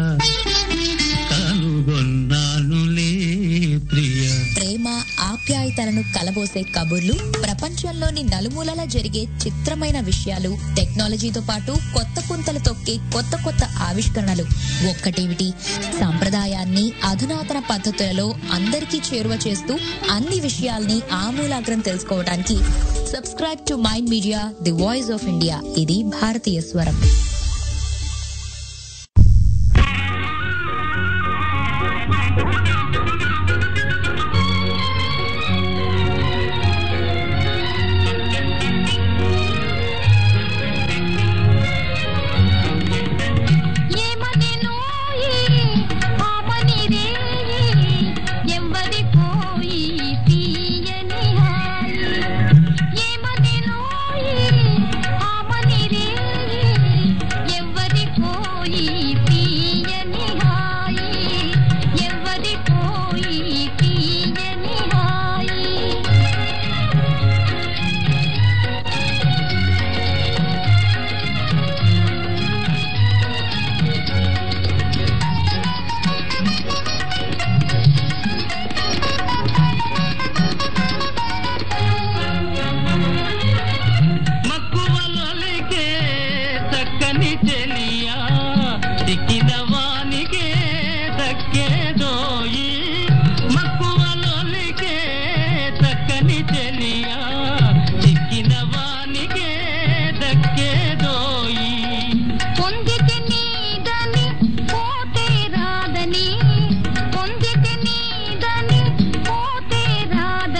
కనుగొన్నానులే ప్రియా ప్రేమ ఆప్యాయతలను కలబోసే కబుర్లు ప్రపంచంలోని నలుమూలల జరిగే చిత్రమైన విషయాలు టెక్నాలజీతో పాటు కొత్త పుంతలు తొక్కే కొత్త కొత్త ఆవిష్కరణలు ఒక్కటేమిటి సంప్రదాయాన్ని అధునాతన పద్ధతులలో అందరికీ చేరువ చేస్తూ అన్ని విషయాల్ని ఆమూలాగ్రం తెలుసుకోవడానికి subscribe to Mind Media the voice of India ఇది భారతీయ స్వరం ఏమని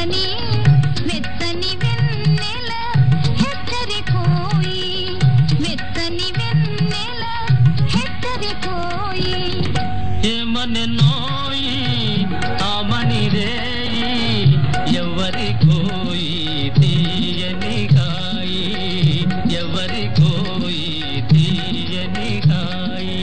మెత్తని మెత్తని వెన్నెల హెచ్చరికోయి మెత్తని వెన్నెల హెచ్చరికోయి ఏమని నోయి ఆమని రేయి ఎవరి కోయి తీయని కాయి ఎవరి కోయి తీయని కాయి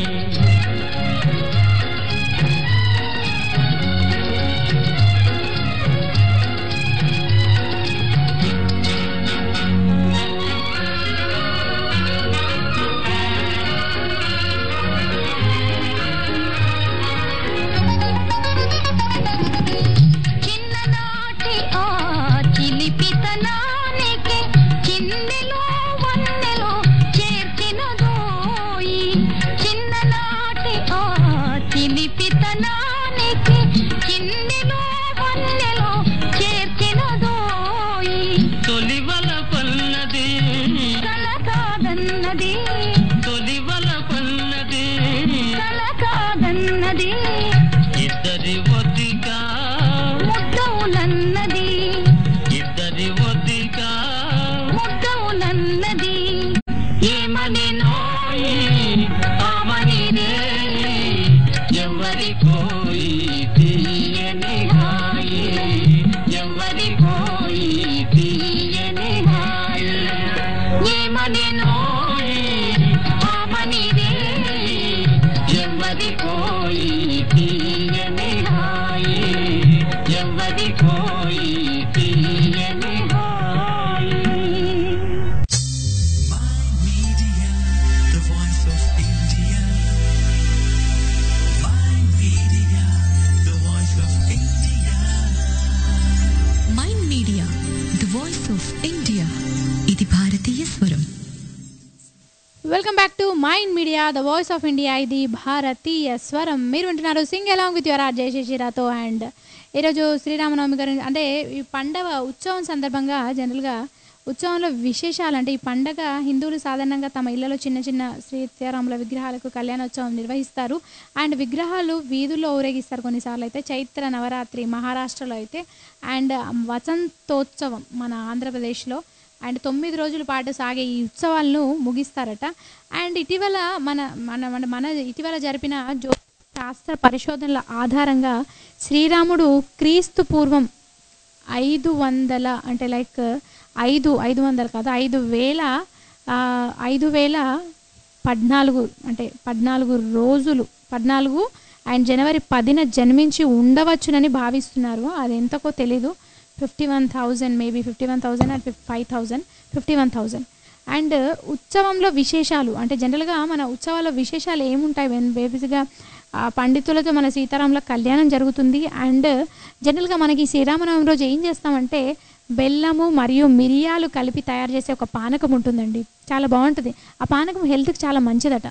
చిన్ననాటి ఆ చిలిపితనానికి కిన్నెలో వన్నెలో చేర్చినదోయి చిన్ననాటి ఆ చిలిపితనానికి కిన్నెలో వన్నెలో చేర్చినదోయి తొలివల పన్నది కల కాదన్నది తొలివల పన్నది కల కాదన్నది ఇద్దరి ఒద్దిగా ముద్దవులన్నది ఇద్దరి ఒద్దిగా ముద్దవులన్నది ఏమని నోయి ఆమని రేయి ఎవరి కోయి తీయని హాయి ఎవరి కోయి తీయని హాయి ఏమని నోయి ఆమని రేయి ఎవరి కోయి తీయని హాయి ఎవరి కోయి తీయని హాయి The voice of India. Mind Media, the voice of India. Mind Media the voice of India ఇది భారతీయ స్వరం welcome back to Mind Media the voice of India ఇది భారతీయ స్వరం మీరు వింటున్నారు sing along with your RJ శశిరాతో అండ్ ఈరోజు శ్రీరామనవమి గారి అంటే ఈ పండగ ఉత్సవం సందర్భంగా జనరల్గా ఉత్సవంలో విశేషాలు అంటే ఈ పండగ హిందువులు సాధారణంగా తమ ఇళ్లలో చిన్న చిన్న శ్రీ సీతారాముల విగ్రహాలకు కళ్యాణోత్సవం నిర్వహిస్తారు అండ్ విగ్రహాలు వీధుల్లో ఊరేగిస్తారు కొన్నిసార్లు అయితే చైత్ర నవరాత్రి మహారాష్ట్రలో అయితే అండ్ వసంతోత్సవం మన ఆంధ్రప్రదేశ్లో అండ్ తొమ్మిది రోజుల పాటు సాగే ఈ ఉత్సవాలను ముగిస్తారట అండ్ ఇటీవల మన మన మన మన ఇటీవల జరిపిన జో శాస్త్ర పరిశోధనల ఆధారంగా శ్రీరాముడు క్రీస్తు పూర్వం ఐదు వందల అంటే లైక్ ఐదు ఐదు వందలు కాదు ఐదు వేల ఆ, ఐదు వేల పద్నాలుగు అంటే పద్నాలుగు రోజులు పద్నాలుగు అండ్ జనవరి పదిన జన్మించి ఉండవచ్చునని భావిస్తున్నారు అది ఎంతకో తెలీదు fifty one thousand maybe fifty one thousand and five thousand fifty one thousand and ఉత్సవంలో విశేషాలు అంటే జనరల్గా మన ఉత్సవాల్లో విశేషాలు ఏముంటాయి బేసిక్గా ఆ పండితులతో మన సీతారాముల కళ్యాణం జరుగుతుంది అండ్ జనరల్గా మనకి శ్రీరామనవమి రోజు ఏం చేస్తామంటే బెల్లము మరియు మిరియాలు కలిపి తయారు చేసే ఒక పానకం ఉంటుందండి చాలా బాగుంటుంది ఆ పానకం హెల్త్కి చాలా మంచిదట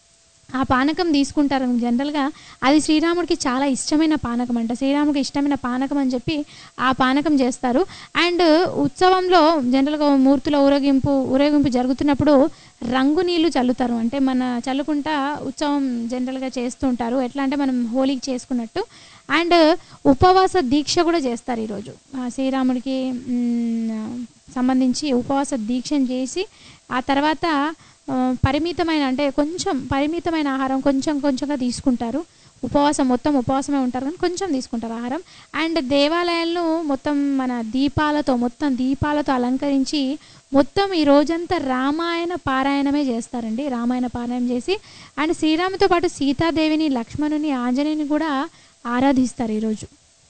ఆ పానకం తీసుకుంటారు జనరల్గా అది శ్రీరాముడికి చాలా ఇష్టమైన పానకం అంట శ్రీరాముడికి ఇష్టమైన పానకం అని చెప్పి ఆ పానకం చేస్తారు అండ్ ఉత్సవంలో జనరల్గా మూర్తుల ఊరేగింపు ఊరేగింపు జరుగుతున్నప్పుడు రంగు నీళ్లు చల్లుతారు అంటే మన చల్లుకుంటా ఉత్సవం జనరల్గా చేస్తూ ఉంటారు ఎట్లా అంటే మనం హోలీకి చేసుకున్నట్టు అండ్ ఉపవాస దీక్ష కూడా చేస్తారు ఈరోజు ఆ శ్రీరాముడికి మ్, సంబంధించి ఉపవాస దీక్షను చేసి ఆ తర్వాత ఆ, పరిమితమైన అంటే కొంచెం పరిమితమైన ఆహారం కొంచెం కొంచెంగా తీసుకుంటారు ఉపవాసం మొత్తం ఉపవాసమే ఉంటారు కానీ కొంచెం తీసుకుంటారు ఆహారం అండ్ దేవాలయాలను మొత్తం మన దీపాలతో మొత్తం దీపాలతో అలంకరించి మొత్తం ఈ రోజంతా రామాయణ పారాయణమే చేస్తారండి రామాయణ పారాయణం చేసి అండ్ శ్రీరాముతో పాటు సీతాదేవిని లక్ష్మణుని ఆంజనేయుని కూడా ఆరాధిస్తారు ఈరోజు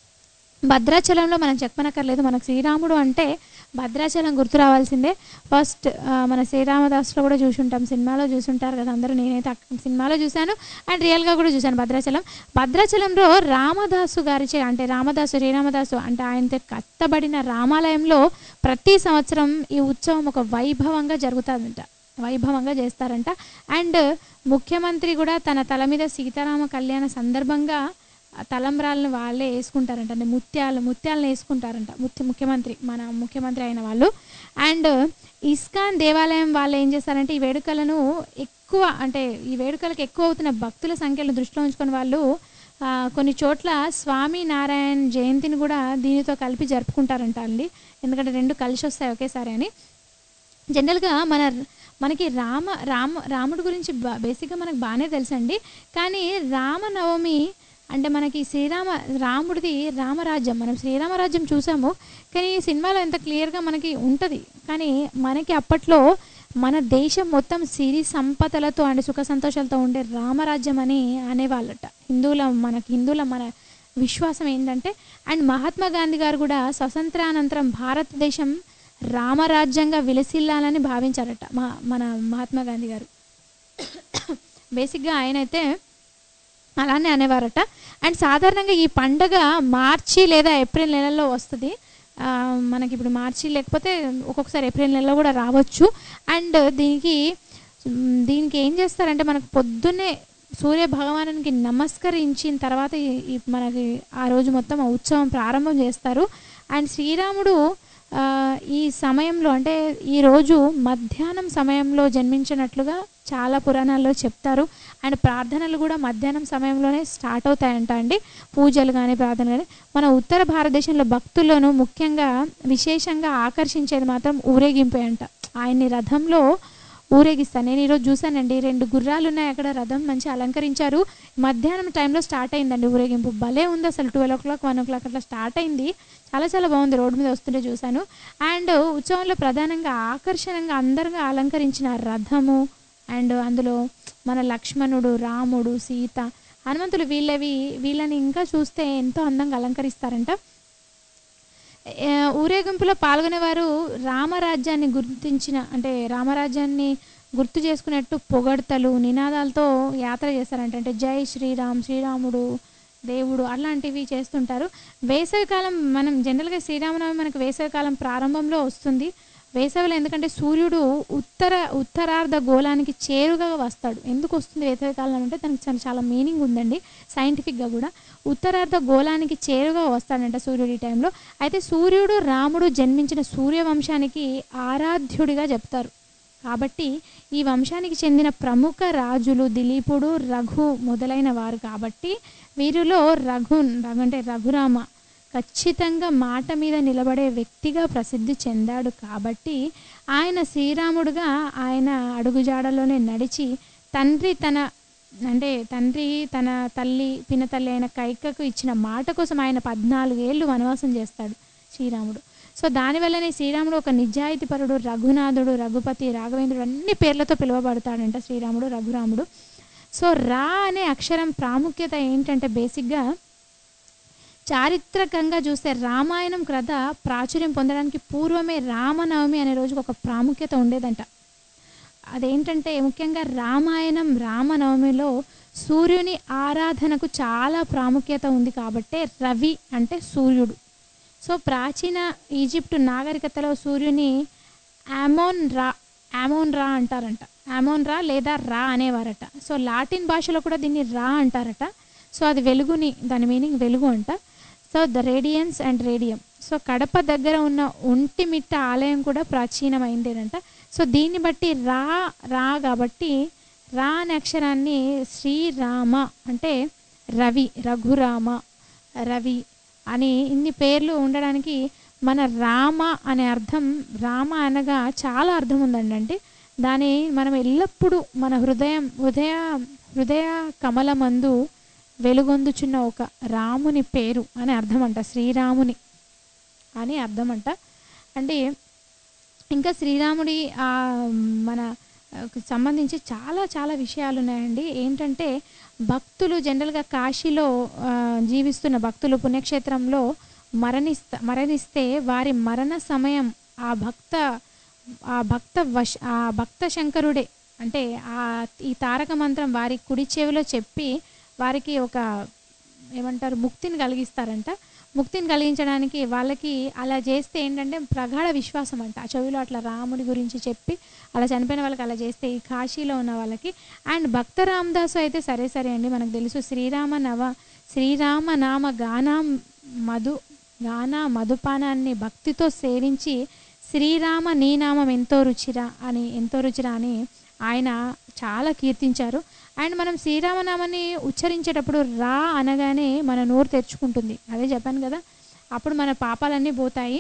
భద్రాచలంలో మనం చెప్పనక్కర్లేదు మనకు శ్రీరాముడు అంటే భద్రాచలం గుర్తు రావాల్సిందే ఫస్ట్ ఆ, మన శ్రీరామదాస్లో కూడా చూసుంటాం సినిమాలో చూసుంటారు కదా అందరూ నేనైతే అక్క- సినిమాలో చూశాను అండ్ రియల్గా కూడా చూశాను భద్రాచలం భద్రాచలంలో రామదాసు గారిచే అంటే రామదాసు శ్రీరామదాసు అంటే ఆయనతో కత్తబడిన రామాలయంలో ప్రతి సంవత్సరం ఈ ఉత్సవం ఒక వైభవంగా జరుగుతుందంట వైభవంగా చేస్తారంట అండ్ ముఖ్యమంత్రి కూడా తన తల మీద సీతారామ కళ్యాణ సందర్భంగా ఆ తలంబ్రాలను వాళ్ళే వేసుకుంటారంట అంటే ముత్యాలు ముత్యాలను వేసుకుంటారంట ముఖ్య ముఖ్యమంత్రి మన ముఖ్యమంత్రి అయిన వాళ్ళు అండ్ ఇస్కాన్ దేవాలయం వాళ్ళు ఏం చేస్తారంటే ఈ వేడుకలను ఎక్కువ అంటే ఈ వేడుకలకు ఎక్కువ అవుతున్న భక్తుల సంఖ్యను దృష్టిలో ఉంచుకొని వాళ్ళు ఆ, కొన్ని చోట్ల స్వామి నారాయణ జయంతిని కూడా దీనితో కలిపి జరుపుకుంటారంట అండి ఎందుకంటే రెండు కలిసి వస్తాయి ఒకేసారి అని జనరల్గా మన మనకి రామ రామ రాముడి గురించి బా- బేసిక్గా మనకు బాగానే తెలుసండి కానీ రామనవమి అంటే మనకి శ్రీరామ రాముడిది రామరాజ్యం మనం శ్రీరామరాజ్యం చూసాము కానీ ఈ సినిమాలో ఎంత క్లియర్గా మనకి ఉంటుంది కానీ మనకి అప్పట్లో మన దేశం మొత్తం సిరి సంపదలతో అండ్ సుఖ సంతోషాలతో ఉండే రామరాజ్యం అని అనేవాళ్ళట హిందువుల మనకి హిందువుల మన విశ్వాసం ఏంటంటే అండ్ మహాత్మా గాంధీ గారు కూడా స్వతంత్రానంతరం భారతదేశం రామరాజ్యంగా విలసిల్లాలని భావించారట మా మన మహాత్మా గాంధీ గారు బేసిక్గా ఆయన అయితే అలానే అనేవారట అండ్ సాధారణంగా ఈ పండగ మార్చి లేదా ఏప్రిల్ నెలలో వస్తుంది ఆ, మనకి ఇప్పుడు మార్చి లేకపోతే ఒక్కొక్కసారి ఏప్రిల్ నెలలో కూడా రావచ్చు అండ్ దీనికి మ్, దీనికి ఏం చేస్తారంటే మనకు పొద్దున్నే సూర్య భగవానునికి నమస్కరించిన తర్వాత ఈ- ఈ మనకి ఆ రోజు మొత్తం ఆ ఉత్సవం ప్రారంభం చేస్తారు అండ్ శ్రీరాముడు ఆ, ఈ సమయంలో అంటే ఈ రోజు మధ్యాహ్నం సమయంలో జన్మించినట్లుగా చాలా పురాణాల్లో చెప్తారు అండ్ ప్రార్థనలు కూడా మధ్యాహ్నం సమయంలోనే స్టార్ట్ అవుతాయంట అండి పూజలు కానీ ప్రార్థనలు కానీ మన ఉత్తర భారతదేశంలో భక్తులను ముఖ్యంగా విశేషంగా ఆకర్షించేది మాత్రం ఊరేగింపే అంట ఆయన్ని రథంలో ఊరేగిస్తాను నేను ఈరోజు చూశానండి రెండు గుర్రాలు ఉన్నాయి అక్కడ రథం మంచి అలంకరించారు మధ్యాహ్నం టైంలో స్టార్ట్ అయిందండి ఊరేగింపు భలే ఉంది అసలు twelve o'clock one o'clock అట్లా స్టార్ట్ అయింది చాలా చాలా బాగుంది రోడ్డు మీద వస్తుంటే చూశాను అండ్ ఉత్సవంలో ప్రధానంగా ఆకర్షణంగా అందరుగా అలంకరించిన రథము అండ్ అందులో మన లక్ష్మణుడు రాముడు సీత హనుమంతులు వీళ్ళవి వీళ్ళని ఇంకా చూస్తే ఎంతో అందంగా అలంకరిస్తారంట ఏ, ఊరేగింపులో పాల్గొనేవారు రామరాజ్యాన్ని గుర్తించిన అంటే రామరాజ్యాన్ని గుర్తు చేసుకునేట్టు పొగడ్తలు నినాదాలతో యాత్ర చేస్తారంట అంటే జై శ్రీరామ్ శ్రీరాముడు దేవుడు అలాంటివి చేస్తుంటారు వేసవికాలం మనం జనరల్గా శ్రీరామనవమి మనకు వేసవికాలం ప్రారంభంలో వస్తుంది వేసవిలో ఎందుకంటే సూర్యుడు ఉత్తర ఉత్తరార్ధ గోళానికి చేరుగా వస్తాడు ఎందుకు వస్తుంది వేసవికాలం అంటే దానికి చాలా చాలా మీనింగ్ ఉందండి సైంటిఫిక్గా కూడా ఉత్తరార్ధ గోళానికి చేరుగా వస్తాడంట సూర్యుడు ఈ టైంలో అయితే సూర్యుడు రాముడు జన్మించిన సూర్యవంశానికి ఆరాధ్యుడిగా చెప్తారు కాబట్టి ఈ వంశానికి చెందిన ప్రముఖ రాజులు దిలీపుడు రఘు మొదలైన వారు కాబట్టి వీరిలో రఘు రఘు అంటే రఘురామ ఖచ్చితంగా మాట మీద నిలబడే వ్యక్తిగా ప్రసిద్ధి చెందాడు కాబట్టి ఆయన శ్రీరాముడుగా ఆయన అడుగుజాడలోనే నడిచి తండ్రి తన అంటే తండ్రి తన తల్లి పినతల్లి అయిన కైకకు ఇచ్చిన మాట కోసం ఆయన పద్నాలుగు ఏళ్ళు వనవాసం చేస్తాడు శ్రీరాముడు సో దానివల్లనే శ్రీరాముడు ఒక నిజాయితీపరుడు రఘునాథుడు రఘుపతి రాఘవేంద్రుడు అన్ని పేర్లతో పిలువబడతాడంట శ్రీరాముడు రఘురాముడు సో రా అనే అక్షరం ప్రాముఖ్యత ఏంటంటే బేసిక్గా చారిత్రకంగా చూస్తే రామాయణం కథ ప్రాచుర్యం పొందడానికి పూర్వమే రామనవమి అనే రోజుకు ఒక ప్రాముఖ్యత ఉండేదంట అదేంటంటే ముఖ్యంగా రామాయణం రామనవమిలో సూర్యుని ఆరాధనకు చాలా ప్రాముఖ్యత ఉంది కాబట్టే రవి అంటే సూర్యుడు సో ప్రాచీన ఈజిప్టు నాగరికతలో సూర్యుని ఆమోన్ రా ఆమోన్ రా అంటారంట ఆమోన్ రా లేదా రా అనేవారట సో లాటిన్ భాషలో కూడా దీన్ని రా అంటారట సో అది వెలుగుని దాని మీనింగ్ వెలుగు అంట so the radiance and radium so Kadapa దగ్గర ఉన్న ఒంటిమిట్ట ఆలయం కూడా ప్రాచీనమైందేనంట సో దీన్ని బట్టి రా రా కాబట్టి రా అనే అక్షరాన్ని శ్రీరామ అంటే రవి రఘురామ రవి అని ఇన్ని పేర్లు ఉండడానికి మన రామ అనే అర్థం రామ అనగా చాలా అర్థం ఉందండి అంటే దాని మనం ఎల్లప్పుడూ మన హృదయం హృదయ హృదయ కమలమందు వెలుగొందుచున్న ఒక రాముని పేరు అని అర్థం అంట శ్రీరాముని అని అర్థం అంట అంటే ఇంకా శ్రీరాముడి ఆ మన ఆ, కు సంబంధించి చాలా చాలా విషయాలు ఉన్నాయండి ఏంటంటే భక్తులు జనరల్గా కాశీలో ఆ, జీవిస్తున్న భక్తులు పుణ్యక్షేత్రంలో మరణిస్త మరణిస్తే వారి మరణ సమయం ఆ భక్త ఆ భక్త వశ ఆ భక్త శంకరుడే అంటే ఆ ఈ తారక మంత్రం వారి కుడి చెవిలో చెప్పి వారికి ఒక ఏమంటారు ముక్తిని కలిగిస్తారంట ముక్తిని కలిగించడానికి వాళ్ళకి అలా చేస్తే ఏంటంటే ప్రగాఢ విశ్వాసం అంట ఆ చెవిలో అట్లా రాముడి గురించి చెప్పి అలా చనిపోయిన వాళ్ళకి అలా చేస్తే ఈ కాశీలో ఉన్న వాళ్ళకి అండ్ భక్త రామదాసు అయితే సరే సరే అండి మనకు తెలుసు శ్రీరామ నవ శ్రీరామ నామ గానా మధు గానా మధుపానాన్ని భక్తితో సేవించి శ్రీరామ నీ నామం ఎంతో రుచిరా అని ఎంతో రుచిరా అని ఆయన చాలా కీర్తించారు అండ్ మనం శ్రీరామనామని ఉచ్చరించేటప్పుడు రా అనగానే మన నోరు తెరుచుకుంటుంది అదే చెప్పాను కదా అప్పుడు మన పాపాలన్నీ పోతాయి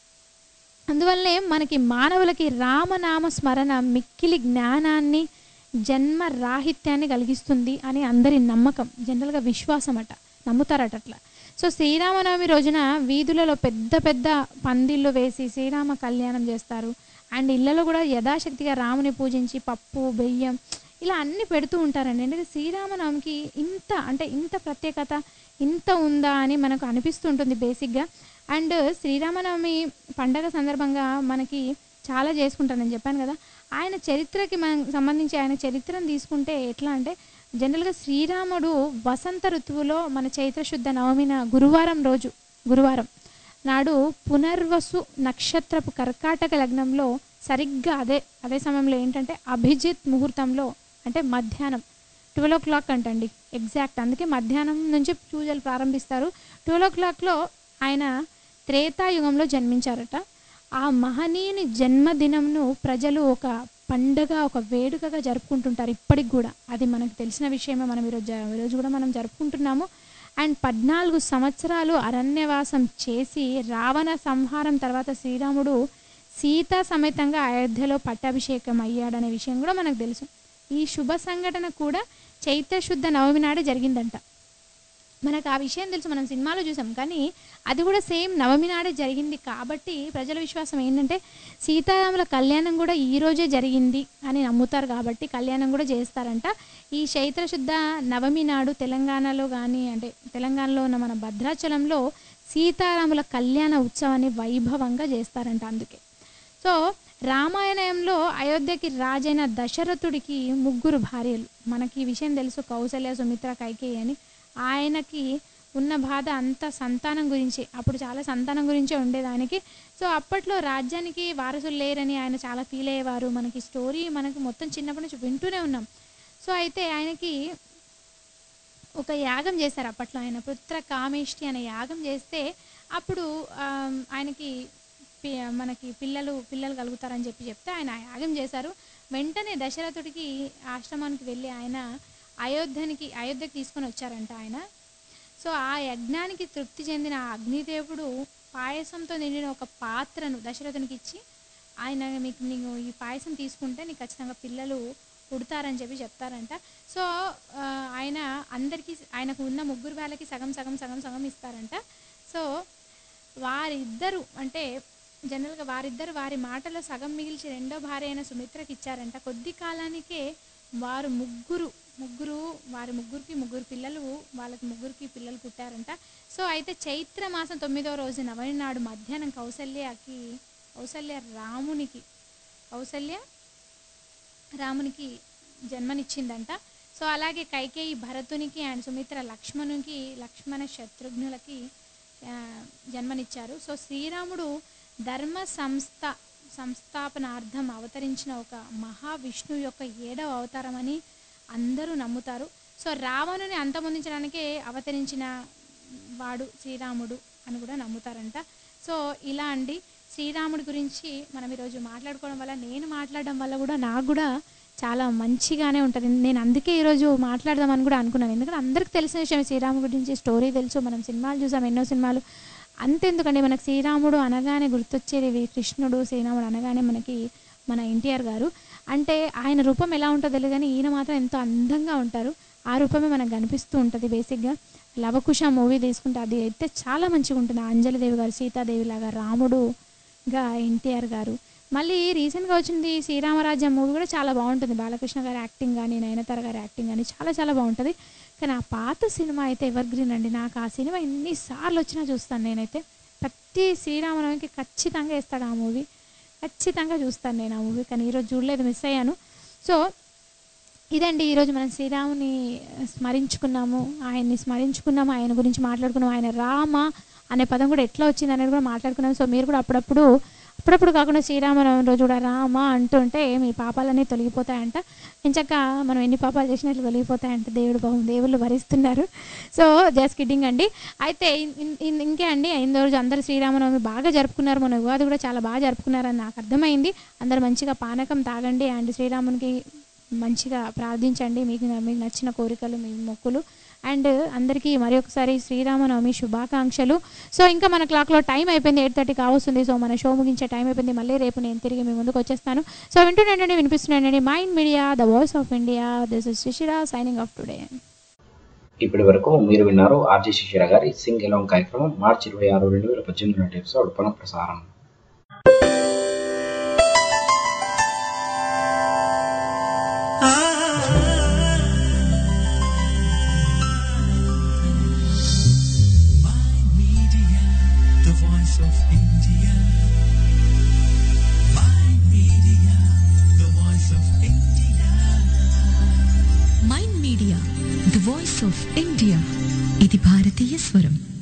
అందువల్లే మనకి మానవులకి రామనామ స్మరణ మిక్కిలి జ్ఞానాన్ని జన్మ రాహిత్యాన్ని కలిగిస్తుంది అని అందరి నమ్మకం జనరల్గా విశ్వాసం అట నమ్ముతారట అట్లా సో శ్రీరామనవమి రోజున వీధులలో పెద్ద పెద్ద పందిళ్ళు వేసి శ్రీరామ కళ్యాణం చేస్తారు అండ్ ఇళ్ళలో కూడా యథాశక్తిగా రాముని పూజించి పప్పు బెయ్యం ఇలా అన్ని పెడుతూ ఉంటారండి ఎందుకంటే శ్రీరామనవమికి ఇంత అంటే ఇంత ప్రత్యేకత ఇంత ఉందా అని మనకు అనిపిస్తుంటుంది బేసిక్గా అండ్ శ్రీరామనవమి పండగ సందర్భంగా మనకి చాలా చేసుకుంటాను నేను చెప్పాను కదా ఆయన చరిత్రకి మనం సంబంధించి ఆయన చరిత్రను తీసుకుంటే ఎట్లా అంటే జనరల్గా శ్రీరాముడు వసంత ఋతువులో మన చైత్ర శుద్ధ నవమిన గురువారం రోజు గురువారం నాడు పునర్వసు నక్షత్రపు కర్కాటక లగ్నంలో సరిగ్గా అదే అదే సమయంలో ఏంటంటే అభిజిత్ ముహూర్తంలో అంటే మధ్యాహ్నం ట్వెల్వ్ ఓ క్లాక్ అంటండి ఎగ్జాక్ట్ అందుకే మధ్యాహ్నం నుంచి పూజలు ప్రారంభిస్తారు ట్వెల్వ్ ఓ క్లాక్లో ఆయన త్రేతాయుగంలో జన్మించారట ఆ మహనీయుని జన్మదినంను ప్రజలు ఒక పండగ ఒక వేడుకగా జరుపుకుంటుంటారు ఇప్పటికి కూడా అది మనకు తెలిసిన విషయమే మనం ఈరోజు జ- ఈరోజు కూడా మనం జరుపుకుంటున్నాము అండ్ పద్నాలుగు సంవత్సరాలు అరణ్యవాసం చేసి రావణ సంహారం తర్వాత శ్రీరాముడు సీతా సమేతంగా అయోధ్యలో పట్టాభిషేకం అయ్యాడనే విషయం కూడా మనకు తెలుసు ఈ శుభ సంఘటన కూడా చైత్ర శుద్ధ నవమి నాడే జరిగిందంట మనకు ఆ విషయం తెలుసు మనం సినిమాలో చూసాం కానీ అది కూడా సేమ్ నవమి నాడే జరిగింది కాబట్టి ప్రజల విశ్వాసం ఏంటంటే సీతారాముల కళ్యాణం కూడా ఈ రోజే జరిగింది అని నమ్ముతారు కాబట్టి కళ్యాణం కూడా చేస్తారంట ఈ చైత్ర శుద్ధ నవమి నాడు తెలంగాణలో కానీ అంటే తెలంగాణలో ఉన్న మన భద్రాచలంలో సీతారాముల కళ్యాణ ఉత్సవాన్ని వైభవంగా చేస్తారంట అందుకే సో రామాయణంలో అయోధ్యకి రాజైన దశరథుడికి ముగ్గురు భార్యలు మనకి ఈ విషయం తెలుసు కౌసల్య సుమిత్ర కైకేయి అని ఆయనకి ఉన్న బాధ అంతా సంతానం గురించి అప్పుడు చాలా సంతానం గురించే ఉండేది ఆయనకి సో అప్పట్లో రాజ్యానికి వారసులు లేరని ఆయన చాలా ఫీల్ అయ్యేవారు మనకి స్టోరీ మనకి మొత్తం చిన్నప్పటి నుంచి వింటూనే ఉన్నాం సో అయితే ఆయనకి ఒక యాగం చేశారు అప్పట్లో ఆయన పుత్ర కామేష్టి అనే యాగం చేస్తే అప్పుడు ఆమ్, ఆయనకి పి- మనకి పిల్లలు పిల్లలు కలుగుతారని చెప్పి చెప్తే ఆయన ఆ యాగం చేశారు వెంటనే దశరథుడికి ఆశ్రమానికి వెళ్ళి ఆయన అయోధ్యనికి అయోధ్యకి తీసుకొని వచ్చారంట ఆయన సో ఆ యజ్ఞానికి తృప్తి చెందిన ఆ అగ్నిదేవుడు పాయసంతో నిండిన ఒక పాత్రను దశరథునికి ఇచ్చి ఆయన మీకు నీకు ఈ పాయసం తీసుకుంటే నీకు ఖచ్చితంగా పిల్లలు పుడతారని చెప్పి చెప్తారంట సో ఆ, ఆయన అందరికీ ఆయనకు ఉన్న ముగ్గురు వాళ్ళకి సగం సగం సగం సగం ఇస్తారంట సో వారిద్దరు అంటే జనరల్గా వారిద్దరు వారి మాటలో సగం మిగిల్చి రెండో భార్య అయిన సుమిత్రకి ఇచ్చారంట కొద్ది కాలానికే వారు ముగ్గురు ముగ్గురు వారి ముగ్గురికి ముగ్గురు పిల్లలు వాళ్ళకి ముగ్గురికి పిల్లలు పుట్టారంట సో అయితే చైత్ర మాసం తొమ్మిదో రోజు నవమి నాడు మధ్యాహ్నం కౌసల్యకి కౌసల్య రామునికి కౌసల్య రామునికి జన్మనిచ్చిందంట సో అలాగే కైకేయి భరతునికి అండ్ సుమిత్ర లక్ష్మణునికి లక్ష్మణ శత్రుఘ్నులకి ఆ, జన్మనిచ్చారు సో శ్రీరాముడు ధర్మ సంస్థ సంస్థాపనార్థం అవతరించిన ఒక మహావిష్ణువు యొక్క ఏడవ అవతారం అని అందరూ నమ్ముతారు సో రావణుని అంతమొందించడానికే అవతరించిన వాడు శ్రీరాముడు అని కూడా నమ్ముతారంట సో ఇలా అండి శ్రీరాముడి గురించి మనం ఈరోజు మాట్లాడుకోవడం వల్ల నేను మాట్లాడడం వల్ల కూడా నాకు కూడా చాలా మంచిగానే ఉంటుంది నేను అందుకే ఈరోజు మాట్లాడదామని కూడా అనుకున్నాను ఎందుకంటే అందరికీ తెలిసిన విషయం శ్రీరాముడి గురించి స్టోరీ తెలుసు మనం సినిమాలు చూసాం ఎన్నో సినిమాలు అంతెందుకండి మనకు శ్రీరాముడు అనగానే గుర్తొచ్చేది వి- కృష్ణుడు శ్రీరాముడు అనగానే మనకి మన ఎన్టీఆర్ గారు అంటే ఆయన రూపం ఎలా ఉంటుందో తెలియదు కానీ ఈయన మాత్రం ఎంతో అందంగా ఉంటారు ఆ రూపమే మనకు కనిపిస్తూ ఉంటుంది బేసిక్గా లవకుశ మూవీ తీసుకుంటే అది అయితే చాలా మంచిగా ఉంటుంది ఆ అంజలిదేవి గారు సీతాదేవి లాగా రాముడుగా ఎన్టీఆర్ గారు మళ్ళీ రీసెంట్గా వచ్చింది శ్రీరామరాజ్యం మూవీ కూడా చాలా బాగుంటుంది బాలకృష్ణ గారి యాక్టింగ్ కానీ నయనతార గారి యాక్టింగ్ కానీ చాలా చాలా బాగుంటుంది కానీ ఆ పాత సినిమా అయితే ఎవర్ గ్రీన్ అండి నాకు ఆ సినిమా ఎన్నిసార్లు వచ్చినా చూస్తాను నేనైతే ప్రతి శ్రీరామనవమికి ఖచ్చితంగా వేస్తాడు ఆ మూవీ ఖచ్చితంగా చూస్తాను నేను ఆ మూవీ కానీ ఈరోజు చూడలేదు మిస్ అయ్యాను సో ఇదండి ఈరోజు మనం శ్రీరాముని స్మరించుకున్నాము ఆయన్ని స్మరించుకున్నాము ఆయన గురించి మాట్లాడుకున్నాము ఆయన రామ అనే పదం కూడా ఎట్లా వచ్చింది అనేది కూడా మాట్లాడుకున్నాము సో మీరు కూడా అప్పుడప్పుడు అప్పుడప్పుడు కాకుండా శ్రీరామనవమి రోజు కూడా రామ అంటుంటే మీ పాపాలన్నీ తొలగిపోతాయంట ఇంచక్క మనం ఎన్ని పాపాలు చేసినట్లు తొలగిపోతాయంట దేవుడు పాపం దేవుళ్ళు భరిస్తున్నారు సో జస్ట్ కిడ్డింగ్ అండి అయితే ఇన్- ఇన్- ఇంకే అండి ఐదో రోజు అందరు శ్రీరామనవమి బాగా జరుపుకున్నారు మన ఉగాది కూడా చాలా బాగా జరుపుకున్నారని నాకు అర్థమైంది అందరు మంచిగా పానకం తాగండి అండ్ శ్రీరామునికి మంచిగా ప్రార్థించండి మీకు మీకు నచ్చిన కోరికలు మీ మొక్కులు అండ్ అందరికీ మరి ఒకసారి శ్రీరామనవమి శుభాకాంక్షలు సో ఇంకా మన క్లాక్లో టైం అయిపోయింది ఎయిట్ థర్టీ కావస్తుంది సో మన షో ముగించే టైం అయిపోయింది మళ్ళీ రేపు నేను తిరిగి మీ ముందుకు వచ్చేస్తాను సో వింటున్నానండి వినిపిస్తున్నానండి Mind Media the voice of India this is Shishira signing off today ఇప్పటి వరకు మీరు విన్నారు ఆర్జే శిశిర గారి సింగ్ ఎలాంగ్ కార్యక్రమం మార్చి ఇరవై ఆరు రెండు వేల పద్దెనిమిది నాటి ఎపిసోడ్ పునఃప్రసారం Media, the voice of India. My media, the voice of India. Mind Media the voice of India ఇది భారతీయ స్వరం